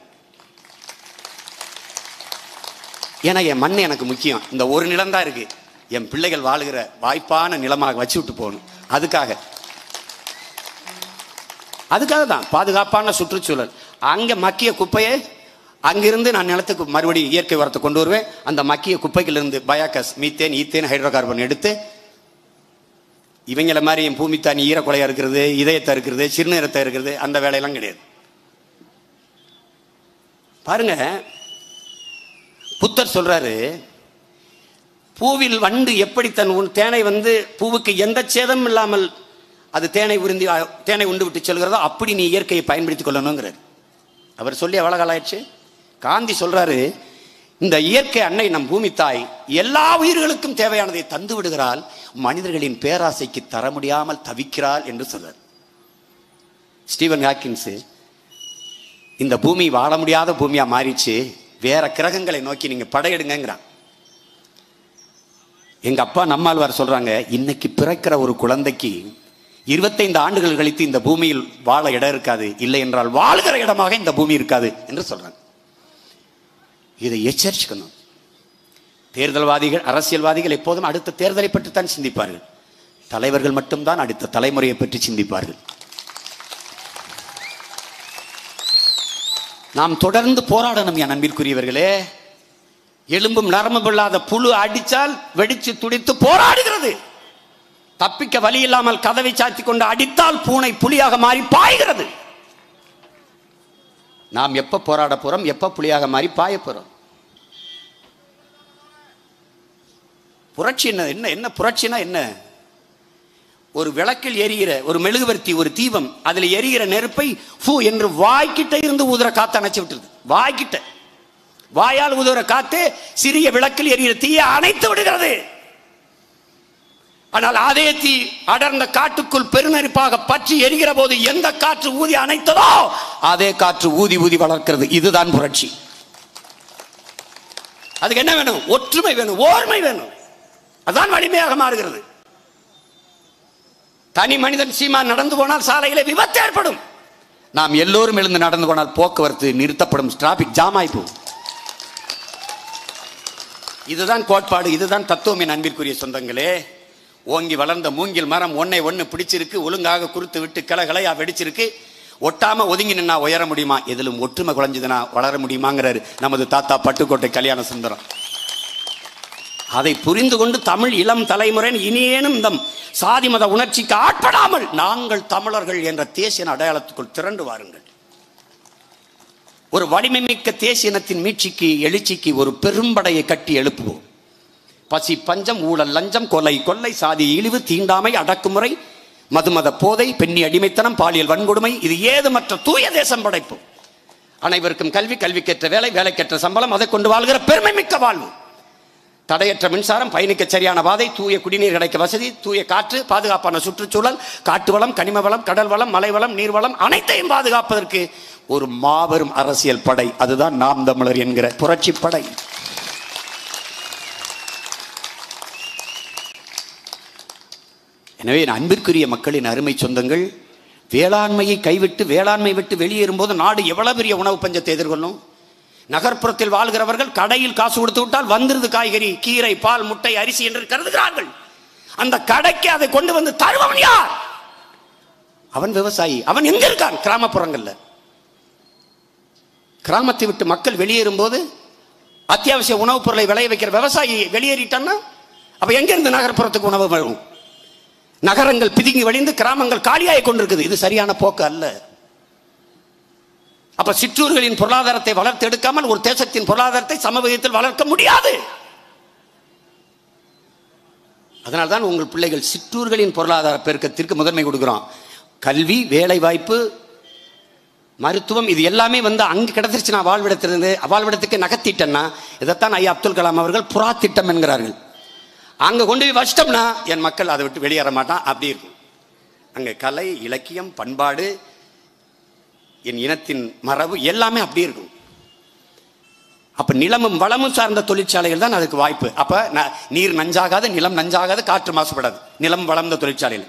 ஏன்னா என் மண் எனக்கு முக்கியம் இந்த ஒரு நிலம் தான் இருக்கு என் பிள்ளைகள் வாழுகிற வாய்ப்பான நிலமாக வச்சு விட்டு போகணும் அதுக்காக அதுக்காக தான் பாதுகாப்பான சுற்றுச்சூழல் அங்கே மக்கிய குப்பையை அங்கிருந்து நான் நிலத்துக்கு மறுபடியும் இயற்கை உரத்தை கொண்டு வருவேன் அந்த மக்கிய குப்பைகளிலிருந்து biogas methane ethane hydrocarbon எடுத்து இவங்கள மாதிரி என் பூமி தானி ஈரக்குலையா இருக்கிறது இதயத்தை இருக்கிறது சிறுநீரத்தை இருக்கிறது அந்த வேலையெல்லாம் கிடையாது பாருங்க புத்தர் சொல்றாரு பூவில் வண்டு எப்படி தன் உன் தேனை வந்து பூவுக்கு எந்த சேதமும் இல்லாமல் அது தேனை உருந்தி அ, தேனை உண்டு விட்டு செல்கிறதோ அப்படி நீ இயற்கையை பயன்படுத்திக் கொள்ளணுங்கிறார் அவர் சொல்லி எவ்வளவு காலம் ஆயிடுச்சு காந்தி சொல்றாரு இந்த இயற்கை அன்னை நம் பூமி தாய் எல்லா உயிர்களுக்கும் தேவையானதை தந்து விடுகிறாள் மனிதர்களின் பேராசைக்கு தர முடியாமல் தவிக்கிறாள் என்று சொல்றார் ஸ்டீவன் ஹாக்கின்ஸ் இந்த பூமி வாழ முடியாத பூமியா மாறிச்சு வேற கிரகங்களை நோக்கி நீங்க படையெடுங்கிறான் எங்க அப்பா நம்மாழ்வார் சொல்றாங்க இன்னைக்கு பிறக்கிற ஒரு குழந்தைக்கு இருபத்தைந்து ஆண்டுகள் கழித்து இந்த பூமியில் வாழ இடம் இருக்காது இல்லை என்றால் வாழ்கிற இடமாக இந்த பூமி இருக்காது என்று சொல்றாங்க இதை எச்சரிச்சுக்கணும் தேர்தல்வாதிகள் அரசியல்வாதிகள் எப்போதும் அடுத்த தேர்தலை பற்றி தான் சிந்திப்பார்கள் தலைவர்கள் மட்டும்தான் அடுத்த தலைமுறையை பற்றி சிந்திப்பார்கள் நாம் தொடர்ந்து போராடணும் என் அன்பிற்குரியவர்களே எலும்பும் நரம்பும் இல்லாத புழு அடித்தால் வெடிச்சு துடித்து போராடுகிறது தப்பிக்க வழி இல்லாமல் கதவை சாத்தி கொண்டு அடித்தால் பூனை புலியாக மாறி பாய்கிறது நாம் எப்ப போராட போறோம் எப்ப புலியாக மாறி பாய போறோம் புரட்சி என்ன என்ன என்ன புரட்சினா என்ன ஒரு விளக்கில் எரிகிற ஒரு மெழுகுவர்த்தி ஒரு தீபம் அதுல எரிகிற நெருப்பை ஃபூ என்று வாய்க்கிட்ட இருந்து ஊதுற காத்து அணைச்சு விட்டுருது வாய்க்கிட்ட வாயால் ஊதுற காத்து சிறிய விளக்கில் எரிகிற தீயை அணைத்து விடுகிறது ஆனால் அதே தீ அடர்ந்த காட்டுக்குள் பெருநெருப்பாக பற்றி எரிகிற போது எந்த காற்று ஊதி அணைத்ததோ அதே காற்று ஊதி ஊதி வளர்க்கிறது இதுதான் புரட்சி அதுக்கு என்ன வேணும் ஒற்றுமை வேணும் ஓர்மை வேணும் அதான் வலிமையாக மாறுகிறது தனி மனிதன் சீமா நடந்து போனால் சாலையிலே விபத்து ஏற்படும் நாம் எல்லோரும் எழுந்து நடந்து போனால் போக்குவரத்து நிறுத்தப்படும் டிராபிக் ஜாம் ஆகி போகும் இதுதான் கோட்பாடு இதுதான் தத்துவம் என் அன்பிற்குரிய சொந்தங்களே ஓங்கி வளர்ந்த மூங்கில் மரம் ஒன்னை ஒன்று பிடிச்சிருக்கு ஒழுங்காக குறுத்து விட்டு கிளகலையா வெடிச்சிருக்கு ஒட்டாம ஒதுங்கி நின்னா உயர முடியுமா எதிலும் ஒற்றுமை குறைஞ்சதுன்னா வளர முடியுமாங்கிறாரு நமது தாத்தா பட்டுக்கோட்டை கல்யாண சுந்தரம் அதை புரிந்து கொண்டு தமிழ் இளம் தலைமுறை இனியேனும் இந்த சாதி மத உணர்ச்சிக்கு ஆட்படாமல் நாங்கள் தமிழர்கள் என்ற தேசிய அடையாளத்துக்குள் திரண்டு வாருங்கள் ஒரு வலிமைமிக்க தேசிய இனத்தின் மீட்சிக்கு எழுச்சிக்கு ஒரு பெரும்படையை கட்டி எழுப்புவோம் பசி பஞ்சம் ஊழல் லஞ்சம் கொலை கொள்ளை சாதி இழிவு தீண்டாமை அடக்குமுறை மதுமத போதை பெண்ணி அடிமைத்தனம் பாலியல் வன்கொடுமை இது ஏதுமற்ற தூய தேசம் படைப்போம் அனைவருக்கும் கல்வி கல்விக்கேற்ற வேலை வேலைக்கேற்ற சம்பளம் அதை கொண்டு வாழ்கிற பெருமை மிக்க வாழ்வு தடையற்ற மின்சாரம் பயணிக்க சரியான பாதை தூய குடிநீர் கிடைக்க வசதி தூய காற்று பாதுகாப்பான சுற்றுச்சூழல் காட்டு வளம் கனிம வளம் கடல் வளம் மலை வளம் நீர் வளம் அனைத்தையும் பாதுகாப்பதற்கு ஒரு மாபெரும் அரசியல் படை அதுதான் நாம் தமிழர் என்கிற புரட்சி படை எனவே என் அன்பிற்குரிய மக்களின் அருமை சொந்தங்கள் வேளாண்மையை கைவிட்டு வேளாண்மை விட்டு வெளியேறும்போது நாடு எவ்வளவு பெரிய உணவு பஞ்சத்தை எதிர்கொள்ளும் நகர்ப்புறத்தில் வாழ்கிறவர்கள் கடையில் காசு கொடுத்து விட்டால் வந்துருது காய்கறி கீரை பால் முட்டை அரிசி என்று கருதுகிறார்கள் அந்த கடைக்கு அதை கொண்டு வந்து தருவவன் யார் அவன் விவசாயி அவன் எங்க இருக்கான் கிராமப்புறங்கள்ல கிராமத்தை விட்டு மக்கள் வெளியேறும் போது அத்தியாவசிய உணவுப் பொருளை விளைய வைக்கிற விவசாயி வெளியேறிட்டான்னா அப்ப எங்க இருந்து நகர்ப்புறத்துக்கு உணவு வரும் நகரங்கள் பிதுங்கி வழிந்து கிராமங்கள் காலியாகி கொண்டிருக்குது இது சரியான போக்கு அல்ல அப்ப சிற்றூர்களின் பொருளாதாரத்தை வளர்த்தெடுக்காமல் ஒரு தேசத்தின் பொருளாதாரத்தை சமவெளியில் வளர்க்க முடியாது அதனால்தான் உங்கள் பிள்ளைகள் சிற்றூர்களின் பொருளாதார பெருக்கத்திற்கு முதன்மை கொடுக்கிறோம் கல்வி வேலை வாய்ப்பு மருத்துவம் இது எல்லாமே வந்து அங்கே கிடச்சிருச்சு நான் வாழ்விடத்திலிருந்து வாழ்விடத்துக்கு நகர்த்திட்டேன்னா இதைத்தான் ஐயா அப்துல் கலாம் அவர்கள் புறா திட்டம் என்கிறார்கள் அங்கே கொண்டு போய் வச்சிட்டோம்னா என் மக்கள் அதை விட்டு வெளியேற மாட்டான் அப்படி இருக்கும் அங்கே கலை இலக்கியம் பண்பாடு என் இனத்தின் மரபு எல்லாமே அப்படி இருக்கும் அப்ப நிலமும் வளமும் சார்ந்த தொழிற்சாலைகள் தான் அதுக்கு வாய்ப்பு அப்ப ந- நீர் நஞ்சாகாது நிலம் நஞ்சாகாது காற்று மாசுபடாது நிலம் வளர்ந்த தொழிற்சாலையில்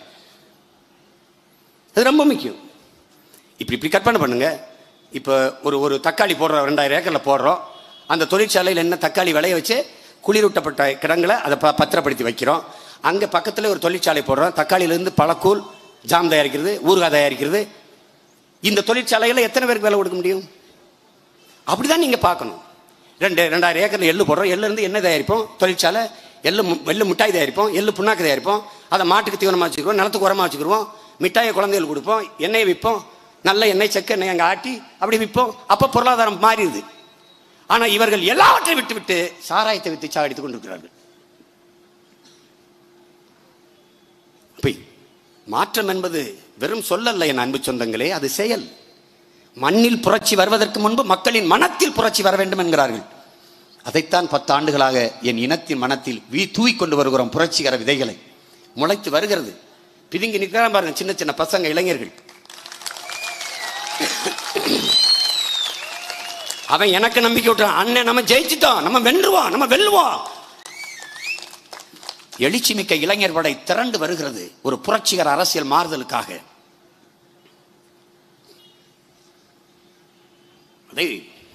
அது ரொம்ப முக்கியம் இப்படி இப்படி கற்பனை பண்ணுங்க இப்போ ஒரு ஒரு தக்காளி போடுறோம் ரெண்டாயிரம் ஏக்கரில் போடுறோம் அந்த தொழிற்சாலையில் என்ன தக்காளி விளைய வச்சு குளிரூட்டப்பட்ட கிடங்களை அதை ப பத்திரப்படுத்தி வைக்கிறோம் அங்கே பக்கத்தில் ஒரு தொழிற்சாலை போடுறோம் தக்காளியிலேருந்து பழக்கூழ் ஜாம் தயாரிக்கிறது ஊறுகாய் தயாரிக்கிறது இந்த தொழிற்சாலையில் எத்தனை பேருக்கு வேலை கொடுக்க முடியும் அப்படிதான் நீங்க பார்க்கணும் ரெண்டு ரெண்டாயிரம் ஏக்கர்ல எள்ளு போடுறோம் எள்ளு இருந்து என்ன தயாரிப்போம் தொழிற்சாலை எள்ளு மு- எள்ளு மிட்டாய் தயாரிப்போம் எள்ளு புண்ணாக்கு தயாரிப்போம் அதை மாட்டுக்கு தீவனமாக வச்சுக்கிருவோம் நிலத்துக்கு உரமா வச்சுக்கிருவோம் மிட்டாயை குழந்தைகளுக்கு கொடுப்போம் எண்ணெயை விற்போம் நல்ல எண்ணெய் செக்க எண்ணெய் அங்கே ஆட்டி அப்படி விற்போம் அப்போ பொருளாதாரம் மாறிடுது ஆனா இவர்கள் எல்லாவற்றையும் விட்டு விட்டு சாராயத்தை வித்து சாடித்துக் கொண்டிருக்கிறார்கள் பொய். மாற்றம் என்பது வெறும் சொல்லல்ல என் அன்பு சொந்தங்களே அது செயல் மண்ணில் புரட்சி வருவதற்கு முன்பு மக்களின் மனத்தில் புரட்சி வர வேண்டும் என்கிறார்கள் அதைத்தான் பத்து ஆண்டுகளாக என் இனத்தின் மனத்தில் வீ தூய் கொண்டு வருகிறோம் புரட்சிகர விதைகளை முளைத்து வருகிறது பிதுங்கி நிற்கிறான் பாருங்க சின்ன சின்ன பசங்க இளைஞர்கள் அவன் எனக்கு நம்பிக்கை விட்டான் அண்ணன் நம்ம ஜெயிச்சிட்டோம் நம்ம வென்றுவோம் நம்ம வெல்லுவோம் எழுச்சி மிக்க இளைஞர் படை திரண்டு வருகிறது ஒரு புரட்சிகர அரசியல் மாறுதலுக்காக அதை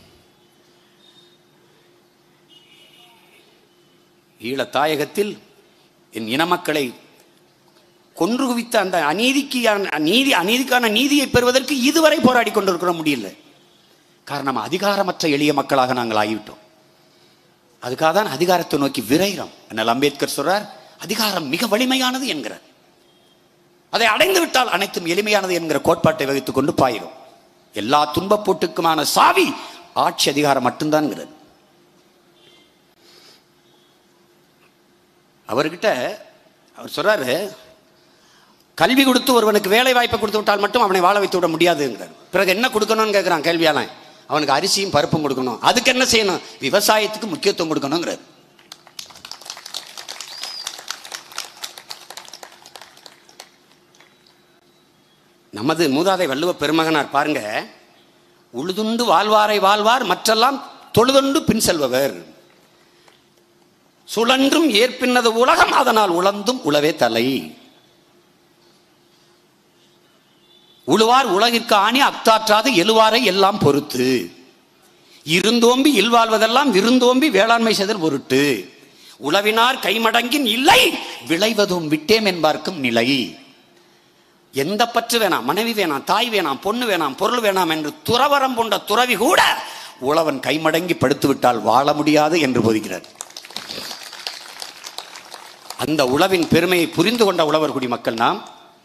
ஈழத் தாயகத்தில் என் இனமக்களை கொன்று குவித்த அந்த அநீதிக்கு நீதி அநீதிக்கான நீதியை பெறுவதற்கு இதுவரை போராடி கொண்டிருக்கிற முடியல காரணம் அதிகாரமற்ற எளிய மக்களாக நாங்கள் ஆகிவிட்டோம் அதுக்காக தான் அதிகாரத்தை நோக்கி விரைகிறோம் அண்ணல் அம்பேத்கர் சொல்றார் அதிகாரம் மிக வலிமையானது என்கிறார் அதை அடைந்து விட்டால் அனைத்தும் எளிமையானது என்கிற கோட்பாட்டை வகித்துக் கொண்டு பாயிரும் எல்லா துன்பப் போட்டுக்குமான சாவி ஆட்சி அதிகாரம் மட்டும்தான்ங்கிறது அவர்கிட்ட அவர் சொல்றாரு கல்வி கொடுத்து ஒருவனுக்கு வேலை வாய்ப்பை கொடுத்து விட்டால் மட்டும் அவனை வாழ வைத்து விட முடியாதுங்கிறார் பிறகு என்ன கொடுக்கணும்னு கேட்குறான் கேள்வியாளன் அவனுக்கு அரிசியும் பருப்பும் கொடுக்கணும் அதுக்கு என்ன செய்யணும் விவசாயத்துக்கு முக்கியத்துவம் கொடுக்கணுங்கிறார் நமது மூதாதை வள்ளுவ பெருமகனார் பாருங்க உழுதுண்டு வாழ்வாரை வாழ்வார் மற்றெல்லாம் தொழுதுண்டு பின் செல்பவர் சுழன்றும் ஏற்பின்னது உலகம் அதனால் உழந்தும் உழவே தலை உழுவார் உலகிற்கு ஆணி அக்தாற்றாது எழுவாரை எல்லாம் பொறுத்து இருந்தோம்பி இல்வாழ்வதெல்லாம் விருந்தோம்பி வேளாண்மை செய்தல் பொருட்டு உழவினார் கைமடங்கின் இல்லை விளைவதும் விட்டேம் என்பார்க்கும் நிலை எந்த பற்று வேணாம் மனைவி வேணாம் தாய் வேணாம் பொண்ணு வேணாம் பொருள் வேணாம் என்று துறவரம் கொண்ட துறவி கூட உழவன் கைமடங்கி படுத்து விட்டால் வாழ முடியாது என்று போதிக்கிறார் அந்த உழவின் பெருமையை புரிந்து கொண்ட உழவர் குடி மக்கள் நாம்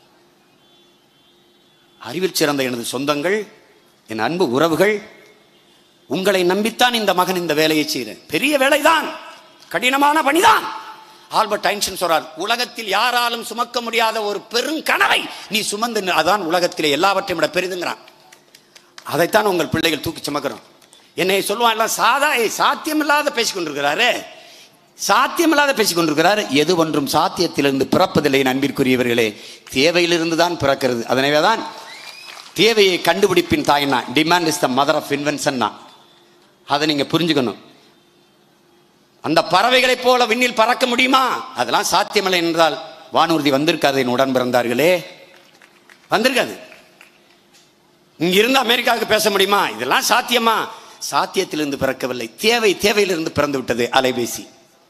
அறிவில் சிறந்த எனது சொந்தங்கள் என் அன்பு உறவுகள் உங்களை நம்பித்தான் இந்த மகன் இந்த வேலையை செய்கிறேன் பெரிய வேலைதான் கடினமான பணிதான் ஆல்பர்ட் ஐன்ஸ்டைன் சொல்றார் உலகத்தில் யாராலும் சுமக்க முடியாத ஒரு பெருங்கனவை நீ சுமந்து நில். அதான் உலகத்திலே எல்லாவற்றையும் விட பெரிதுங்கிறான் அதைத்தான் உங்கள் பிள்ளைகள் தூக்கி சுமக்கிறோம் என்னை சொல்லுவான் எல்லாம் சாதா ஏய், சாத்தியமில்லாத பேசிக் கொண்டிருக்கிறாரு சாத்தியமில்லாத பேசிக் கொண்டிருக்கிறார் எது ஒன்றும் சாத்தியத்திலிருந்து பிறப்பதில்லை என் அன்பிற்குரியவர்களே தேவையிலிருந்து தான் பிறக்கிறது அதனவே தான் தேவையை கண்டுபிடிப்பின் தாய்னா demand is the mother of invention அதை நீங்க புரிஞ்சுக்கணும் அந்த பறவைகளைப் போல விண்ணில் பறக்க முடியுமா அதெல்லாம் சாத்தியமில்லை என்றால் வானூர்தி வந்திருக்காது என் உடன் பிறந்தார்களே வந்திருக்காது இங்க இருந்து அமெரிக்காவுக்கு பேச முடியுமா இதெல்லாம் சாத்தியமா சாத்தியத்திலிருந்து பிறக்கவில்லை தேவை தேவையிலிருந்து பிறந்து விட்டது அலைபேசி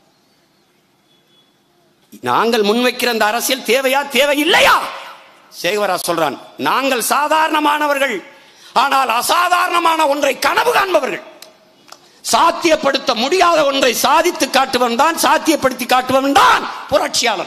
நாங்கள் முன்வைக்கிற அந்த அரசியல் தேவையா தேவை இல்லையா சேகவரா சொல்றான் நாங்கள் சாதாரணமானவர்கள் ஆனால் அசாதாரணமான ஒன்றை கனவு காண்பவர்கள் சாத்தியப்படுத்த முடியாத ஒன்றை சாதித்து காட்டுவன் தான் சாத்தியப்படுத்தி காட்டுவன் தான் புரட்சியாளன்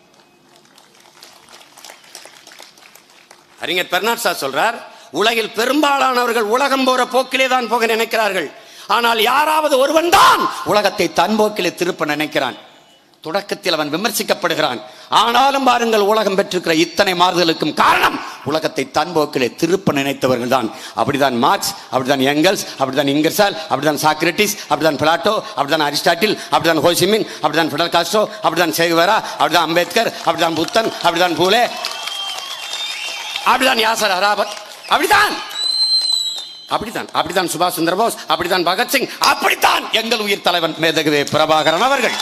அறிஞர் பெர்னாட் சார் சொல்றார் உலகில் பெரும்பாலானவர்கள் உலகம் போற போக்கிலே தான் போக நினைக்கிறார்கள் ஆனால் யாராவது ஒருவன் தான் உலகத்தை தன் போக்கிலே திருப்ப நினைக்கிறான் தொடக்கத்தில் அவன் விமர்சிக்கப்படுகிறான் ஆனாலும் பாருங்கள் உலகம் பெற்றிருக்கிற இத்தனை மாறுதலுக்கும் காரணம் உலகத்தை தன் போக்கிலே திருப்ப நினைத்தவர்கள் தான் அப்படிதான் மார்க்ஸ் அப்படிதான் எங்கல்ஸ் அப்படிதான் இங்கர்சால் அப்படிதான் சாக்ரட்டிஸ் அப்படிதான் பிளாட்டோ அப்படிதான் அரிஸ்டாட்டில் அப்படிதான் ஹோசிமின் அப்படிதான் ஃபிடல் காஸ்ட்ரோ அப்படிதான் சேகுவேரா அப்படிதான் அம்பேத்கர் அப்படிதான் புத்தன் அப்படிதான் பூலே அப்படிதான் யாசர் அராபத் அப்படிதான் அப்படித்தான் அப்படித்தான் சுபாஷ் சந்திர போஸ் அப்படித்தான் பகத்சிங் அப்படித்தான் எங்கள் உயிர் தலைவன் மேதகவே பிரபாகரன் அவர்கள்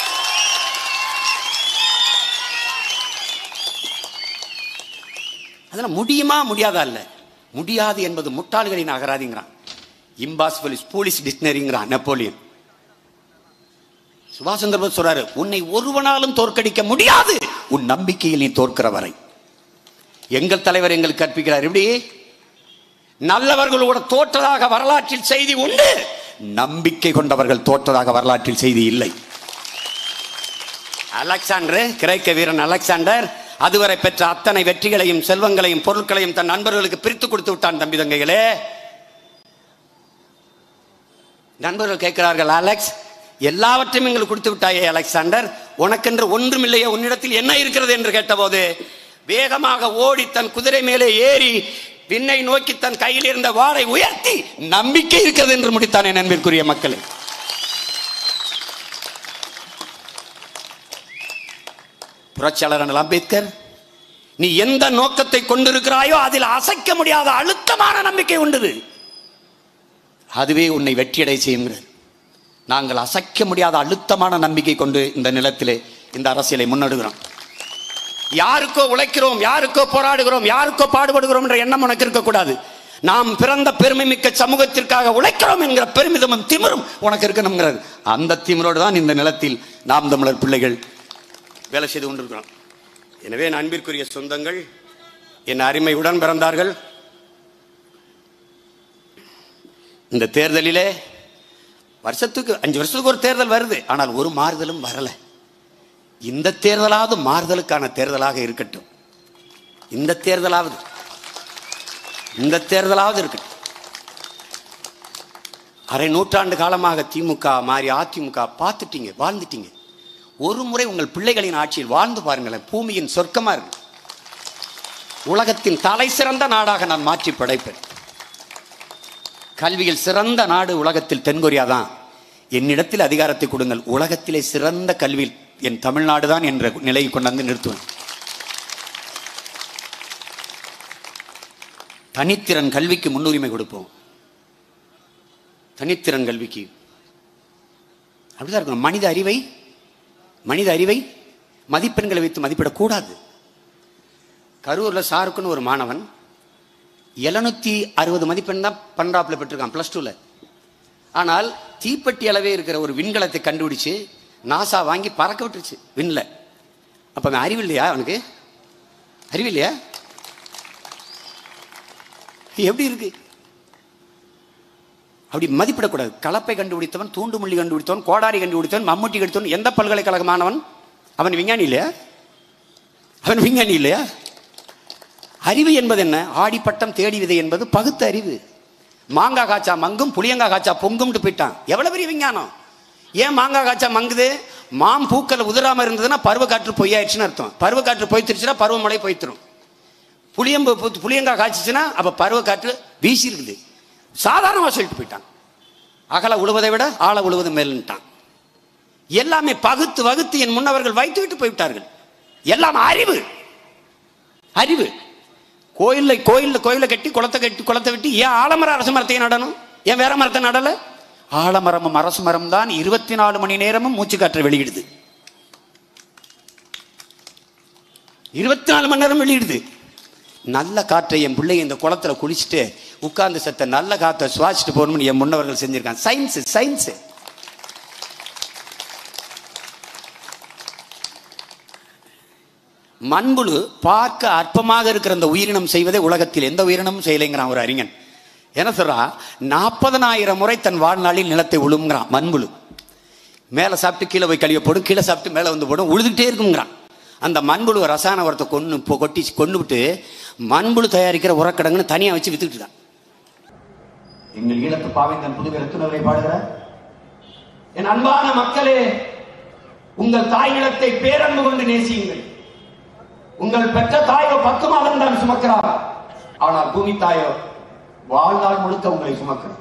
அதெல்லாம் முடியுமா முடியாதா இல்ல முடியாது என்பது முட்டாள்களின் அகராதிங்கிறான் இம்பாசிபிள் இஸ் போலீஸ் டிக்ஷனரிங்கிறான் நெப்போலியன் சுபாஷ் சந்திர போஸ் சொல்றாரு உன்னை ஒருவனாலும் தோற்கடிக்க முடியாது உன் நம்பிக்கையில் நீ தோற்கிற வரை எங்கள் தலைவர் எங்களுக்கு கற்பிக்கிறார் எப்படி நல்லவர்களோட தோற்றதாக வரலாற்றில் செய்தி உண்டு நம்பிக்கை கொண்டவர்கள் தோற்றதாக வரலாற்றில் செய்தி இல்லை அலெக்சாண்டர் கிரேக்க வீரன் அலெக்சாண்டர் அதுவரை பெற்ற அத்தனை வெற்றிகளையும் செல்வங்களையும் பொருட்களையும் தன் நண்பர்களுக்கு பிரித்து கொடுத்து விட்டான் தம்பி தங்கைகளே நண்பர்கள் கேட்கிறார்கள் அலெக்ஸ் எல்லாவற்றையும் எங்களுக்கு கொடுத்து விட்டாயே அலெக்சாண்டர் உனக்கென்று ஒன்றுமில்லையே உன்னிடத்தில் என்ன இருக்கிறது என்று கேட்டபோது வேகமாக ஓடி தன் குதிரை மேலே ஏறி விண்ணை நோக்கி தன் கையில் இருந்த வாளை உயர்த்தி நம்பிக்கை இருக்கிறது என்று முடித்தான் என் அன்பிற்குரிய மக்களே புரட்சியாளர் அண்ணல் அம்பேத்கர் நீ எந்த நோக்கத்தை கொண்டிருக்கிறாயோ அதில் அசைக்க முடியாத அழுத்தமான நம்பிக்கை உண்டு அதுவே உன்னை வெற்றியடை செய்யுங்கிறது நாங்கள் அசைக்க முடியாத அழுத்தமான நம்பிக்கை கொண்டு இந்த நிலத்திலே இந்த அரசியலை முன்னெடுக்கிறோம் யாருக்கோ உழைக்கிறோம் யாருக்கோ போராடுகிறோம் யாருக்கோ பாடுபடுகிறோம் என்ற எண்ணம் உனக்கு இருக்கக்கூடாது நாம் பிறந்த பெருமை மிக்க சமூகத்திற்காக உழைக்கிறோம் என்கிற பெருமிதமும் திமிரும் உனக்கு இருக்கணுங்கிறது அந்த திமிரோடு தான் இந்த நிலத்தில் நாம் தமிழர் பிள்ளைகள் வேலை செய்து கொண்டிருக்கிறோம் எனவே என் அன்பிற்குரிய சொந்தங்கள் என் அருமை உடன் பிறந்தார்கள் இந்த தேர்தலிலே வருஷத்துக்கு அஞ்சு வருஷத்துக்கு ஒரு தேர்தல் வருது ஆனால் ஒரு மாறுதலும் வரல இந்த தேர்தலாவது மாறுதலுக்கான தேர்தலாக இருக்கட்டும் இந்த தேர்தலாவது இந்த தேர்தலாவது இருக்கட்டும் அரை நூற்றாண்டு காலமாக திமுக மாறி அதிமுக பார்த்துட்டீங்க வாழ்ந்துட்டீங்க ஒரு முறை உங்கள் பிள்ளைகளின் ஆட்சியில் வாழ்ந்து பாருங்களேன் பூமியின் சொர்க்கமா இருக்கு உலகத்தின் தலை சிறந்த நாடாக நான் மாற்றி படைப்பேன் கல்வியில் சிறந்த நாடு உலகத்தில் தென்கொரியா தான் என்னிடத்தில் அதிகாரத்தை கொடுங்கள் உலகத்திலே சிறந்த கல்வியில் என் தமிழ்நாடு தான் என்ற நிலையை கொண்டாந்து நிறுத்துவேன் தனித்திறன் கல்விக்கு முன்னுரிமை கொடுப்போம் தனித்திறன் கல்விக்கு அப்படிதான் இருக்கணும் மனித அறிவை மனித அறிவை மதிப்பெண்களை வைத்து மதிப்பிடக்கூடாது கரூர்ல சாருக்குன்னு ஒரு மாணவன் எழுநூத்தி அறுபது மதிப்பெண் தான் பன்னெண்டாப்புல பெற்றிருக்கான் பிளஸ் டூல ஆனால் தீப்பெட்டி அளவே இருக்கிற ஒரு விண்கலத்தை கண்டுபிடிச்சு நாசா வாங்கி பறக்க விட்டுருச்சு விண்ல அப்ப அவன் அறிவு இல்லையா அவனுக்கு அறிவு இல்லையா எப்படி இருக்கு அப்படி மதிப்பிடக்கூடாது கலப்பை கண்டுபிடித்தவன் தூண்டுமுள்ளி கண்டுபிடித்தவன் கோடாரி கண்டுபிடித்தவன் மம்முட்டி கண்டுபிடித்தவன் எந்த பல்கலைக்கழக மாணவன் அவன் விஞ்ஞானி இல்லையா அவன் விஞ்ஞானி இல்லையா அறிவு என்பது என்ன ஆடிப்பட்டம் தேடி விதை என்பது பகுத்த அறிவு மாங்காய் காய்ச்சா மங்கும் புளியங்காய் காய்ச்சா பொங்கும்ட்டு போயிட்டான் எவ்வளவு பெரிய விஞ்ஞானம் ஏன் மாங்காய் காய்ச்சா மங்குது மாம் பூக்கள் உதிராம இருந்ததுன்னா பருவ காற்று பொய்யாயிடுச்சுன்னு அர்த்தம் பருவ காற்று பொய்த்துருச்சுன்னா பருவமழை பொய்த்துரும் புளியம்பு பூ- புளியங்காய் காய்ச்சிச்சுன்னா அப்ப பருவ காற்று வீசி இருக்குது சாதாரணமா சொல்லிட்டு போயிட்டான் அகல உழுவதை விட ஆழ உழுவது மேல்ன்ட்டான் எல்லாமே பகுத்து வகுத்து என் முன்னவர்கள் வைத்துவிட்டு போய்விட்டார்கள் எல்லாம் அறிவு அறிவு கோயில்ல கோயில்ல கோயிலை கட்டி குளத்தை கட்டி குளத்தை வெட்டி ஏன் ஆலமர அரச மரத்தையும் நடணும் ஏன் வேற மரத்தை நடல ஆலமரமும் அரசு மரம் தான் இருபத்தி நாலு மணி நேரமும் மூச்சு காற்றை வெளியிடுது இருபத்தி நாலு மணி நேரம் வெளியிடுது நல்ல காற்றை என் பிள்ளை இந்த குளத்துல குளிச்சுட்டு உட்கார்ந்து செத்த நல்ல காற்றை சுவாசிட்டு போகணும்னு என் முன்னவர்கள் செஞ்சிருக்காங்க சயின்ஸ் சயின்ஸ் மண்புழு பார்க்க அற்பமாக இருக்கிற அந்த உயிரினம் செய்வதை உலகத்தில் எந்த உயிரினமும் செய்யலைங்கிறான் ஒரு அறிஞன் என்ன சொல்றா நாற்பதனாயிரம் முறை தன் வாழ்நாளில் நிலத்தை உழுங்குறான் மண்புழு மேலே சாப்பிட்டு கீழே போய் கழிய போடும் கீழே சாப்பிட்டு மேலே வந்து போடும் உழுதுகிட்டே இருக்குங்கிறான் அந்த மண்புழு ரசாயன உரத்தை கொண்டு இப்போ கொட்டி கொண்டு விட்டு மண்புழு தயாரிக்கிற உரக்கடங்குன்னு தனியாக வச்சு வித்துக்கிட்டு இருக்கான் எங்கள் ஈழத்து பாவேந்தன் புதுவை ரத்துணரை பாடுகிறார் என் அன்பான மக்களே உங்கள் தாய் நிலத்தை பேரன்பு கொண்டு நேசியுங்கள் உங்கள் பெற்ற தாயோ பத்து மாதம் தான் சுமக்கிறார் ஆனால் பூமி தாயோ வாழ்நாள் முழுக்க உங்களை சுமக்கிறார்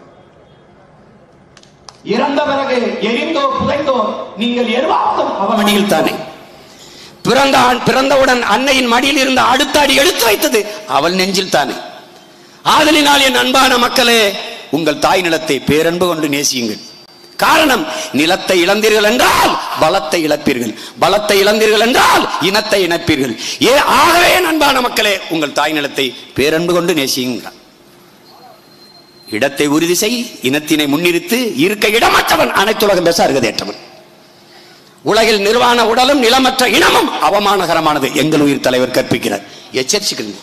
இறந்த பிறகு எரிந்தோ புதைந்தோ நீங்கள் எருவாக்கும் அவன் மடியில் தானே பிறந்த ஆண் பிறந்தவுடன் அன்னையின் மடியில் இருந்த அடுத்த அடி எடுத்து வைத்தது அவள் நெஞ்சில் தானே ஆதலினால் என் அன்பான மக்களே உங்கள் தாய் நிலத்தை பேரன்பு கொண்டு நேசியுங்கள் காரணம் நிலத்தை இழந்தீர்கள் என்றால் பலத்தை இழப்பீர்கள் பலத்தை இழந்தீர்கள் என்றால் இனத்தை இணைப்பீர்கள் ஏ ஆகவே என் அன்பான மக்களே உங்கள் தாய் நிலத்தை பேரன்பு கொண்டு நேசியுங்கள் இடத்தை உறுதி செய் இனத்தினை முன்னிறுத்து இருக்க இடமற்றவன் அனைத்துலகம் பேச அருகதையற்றவன் உலகில் நிர்வாண உடலும் நிலமற்ற இனமும் அவமானகரமானது எங்கள் உயிர் தலைவர் கற்பிக்கிறார் எச்சரிச்சுக்கிறீங்க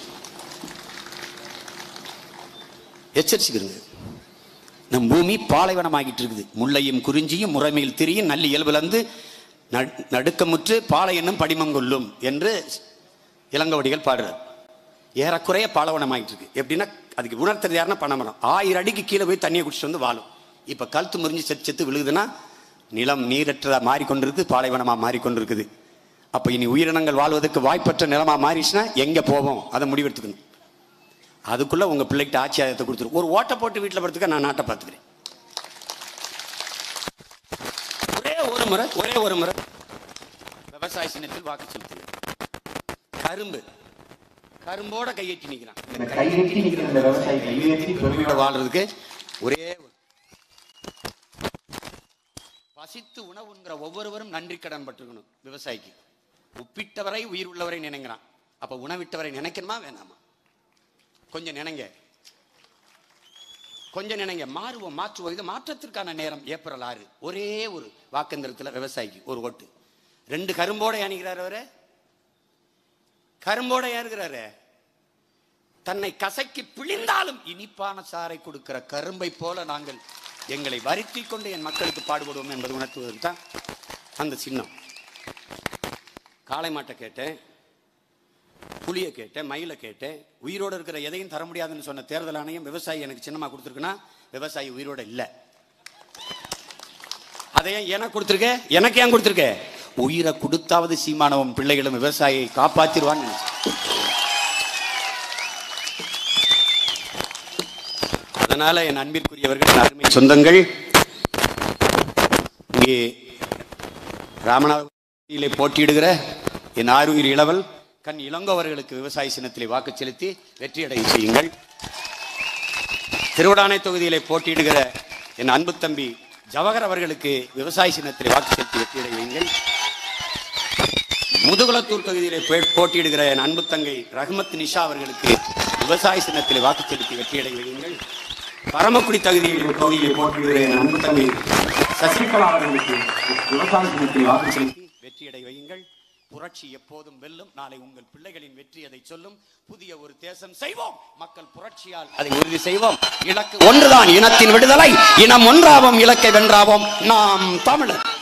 எச்சரிச்சுக்கிறீங்க நம் பூமி பாலைவனமாகிட்டு இருக்குது முல்லையும் குறிஞ்சியும் முறைமையில் திரியும் நல்ல இயல்பிழந்து நடு- நடுக்கமுற்று பாலை என்னும் படிமம் கொள்ளும் என்று இளங்கவடிகள் பாடுறார் ஏறக்குறைய பாலைவனமாகிட்டு இருக்கு எப்படின்னா அதுக்கு உணர்த்துறது யாருன்னா பனைமரம் ஆயிரம் அடிக்கு கீழே போய் தண்ணியை குடிச்சிட்டு வந்து வாழும் இப்போ கழுத்து முறிஞ்சு செத்து செத்து விழுகுதுன்னா நிலம் நீரற்றதா மாறிக்கொண்டிருக்கு பாலைவனமா மாறிக்கொண்டிருக்குது அப்போ இனி உயிரினங்கள் வாழ்வதற்கு வாய்ப்பற்ற நிலமா மாறிடுச்சுன்னா எங்க போவோம் அதை முடிவெடுத்துக்கணும் அதுக்குள்ள உங்க பிள்ளைகிட்ட ஆட்சி ஆயத்தை கொடுத்துரு ஒரு ஓட்டை போட்டு வீட்டில் படுத்துக்க நான் நாட்டை பார்த்துக்கிறேன் ஒரே ஒரு முறை ஒரே ஒரு முறை விவசாய சின்னத்தில் வாக்கு செலுத்துகிறேன் கரும்பு கரும்போட கையெட்டி நிற்கிறான் இந்த கையெட்டி நிற்கிற இந்த விவசாயி கையெட்டி பெருமையோட வாழ்றதுக்கு ஒரே ஒரு பசித்து உணவுங்கிற ஒவ்வொருவரும் நன்றி கடன் பட்டிருக்கணும் விவசாயிக்கு உப்பிட்டவரை உயிர் உள்ளவரை நினைக்கிறான் அப்ப உணவிட்டவரை நினைக்கணுமா வேணாமா கொஞ்சம் நினைங்க கொஞ்சம் நினைங்க மாறுவோம் மாற்றுவோம் இது மாற்றத்திற்கான நேரம் ஏப்ரல் ஆறு ஒரே ஒரு வாக்கந்திரத்தில் விவசாயிக்கு ஒரு ஓட்டு ரெண்டு கரும்போட அணிகிறார் அவரு கரும்போட ஏறுகிறாரு தன்னை கசக்கி பிழிந்தாலும் இனிப்பான சாறை கொடுக்கிற கரும்பை போல நாங்கள் எங்களை வருத்தி கொண்டு என் மக்களுக்கு பாடுபடுவோம் என்பது உணர்த்துவதற்கு தான் அந்த சின்னம் காளை மாட்டை கேட்டேன் புலியை கேட்டேன் மயிலை கேட்டேன் உயிரோடு இருக்கிற எதையும் தர முடியாதுன்னு சொன்ன தேர்தல் ஆணையம் விவசாயி எனக்கு சின்னமா கொடுத்துருக்குன்னா விவசாயி உயிரோட இல்லை அதை ஏன் எனக்கு கொடுத்துருக்க எனக்கு ஏன் கொடுத்துருக்க உயிரை கொடுத்தாவது சீமானவன் பிள்ளைகளும் விவசாயியை காப்பாத்திருவான்னு நினைச்சேன். அதனால என் அன்பிற்குரியவர்கள் என் அருமை சொந்தங்கள் இங்கே ராமநாதபுரத்திலே போட்டியிடுகிற என் ஆறுயிர் இளவல் கண் இளங்கோ அவர்களுக்கு விவசாய சின்னத்திலே வாக்கு செலுத்தி வெற்றியடைய செய்யுங்கள் திருவிடானை தொகுதியிலே போட்டியிடுகிற என் அன்பு தம்பி ஜவஹர் அவர்களுக்கு விவசாய சின்னத்திலே வாக்கு செலுத்தி வெற்றியடைய வையுங்கள் முதுகுளத்தூர் தொகுதியிலே பே- போட்டியிடுகிற என் அன்பு தங்கை ரஹ்மத் நிஷா அவர்களுக்கு விவசாய சின்னத்திலே வாக்கு செலுத்தி வெற்றியடைய வையுங்கள் பரமக்குடி தொகுதியில் தொகுதியில் போட்டியிடுகிற என் அன்பு தங்கை சசிகலா அவர்களுக்கு விவசாய சின்னத்தில் வாக்கு செலுத்தி வெற்றியடை வையுங்கள் புரட்சி எப்போதும் வெல்லும் நாளை உங்கள் பிள்ளைகளின் வெற்றி அதை சொல்லும் புதிய ஒரு தேசம் செய்வோம் மக்கள் புரட்சியால் அதை உறுதி செய்வோம் இலக்கு ஒன்றுதான் இனத்தின் விடுதலை இனம் ஒன்றாவோம் இலக்கை வென்றாவோம் நாம் தமிழர்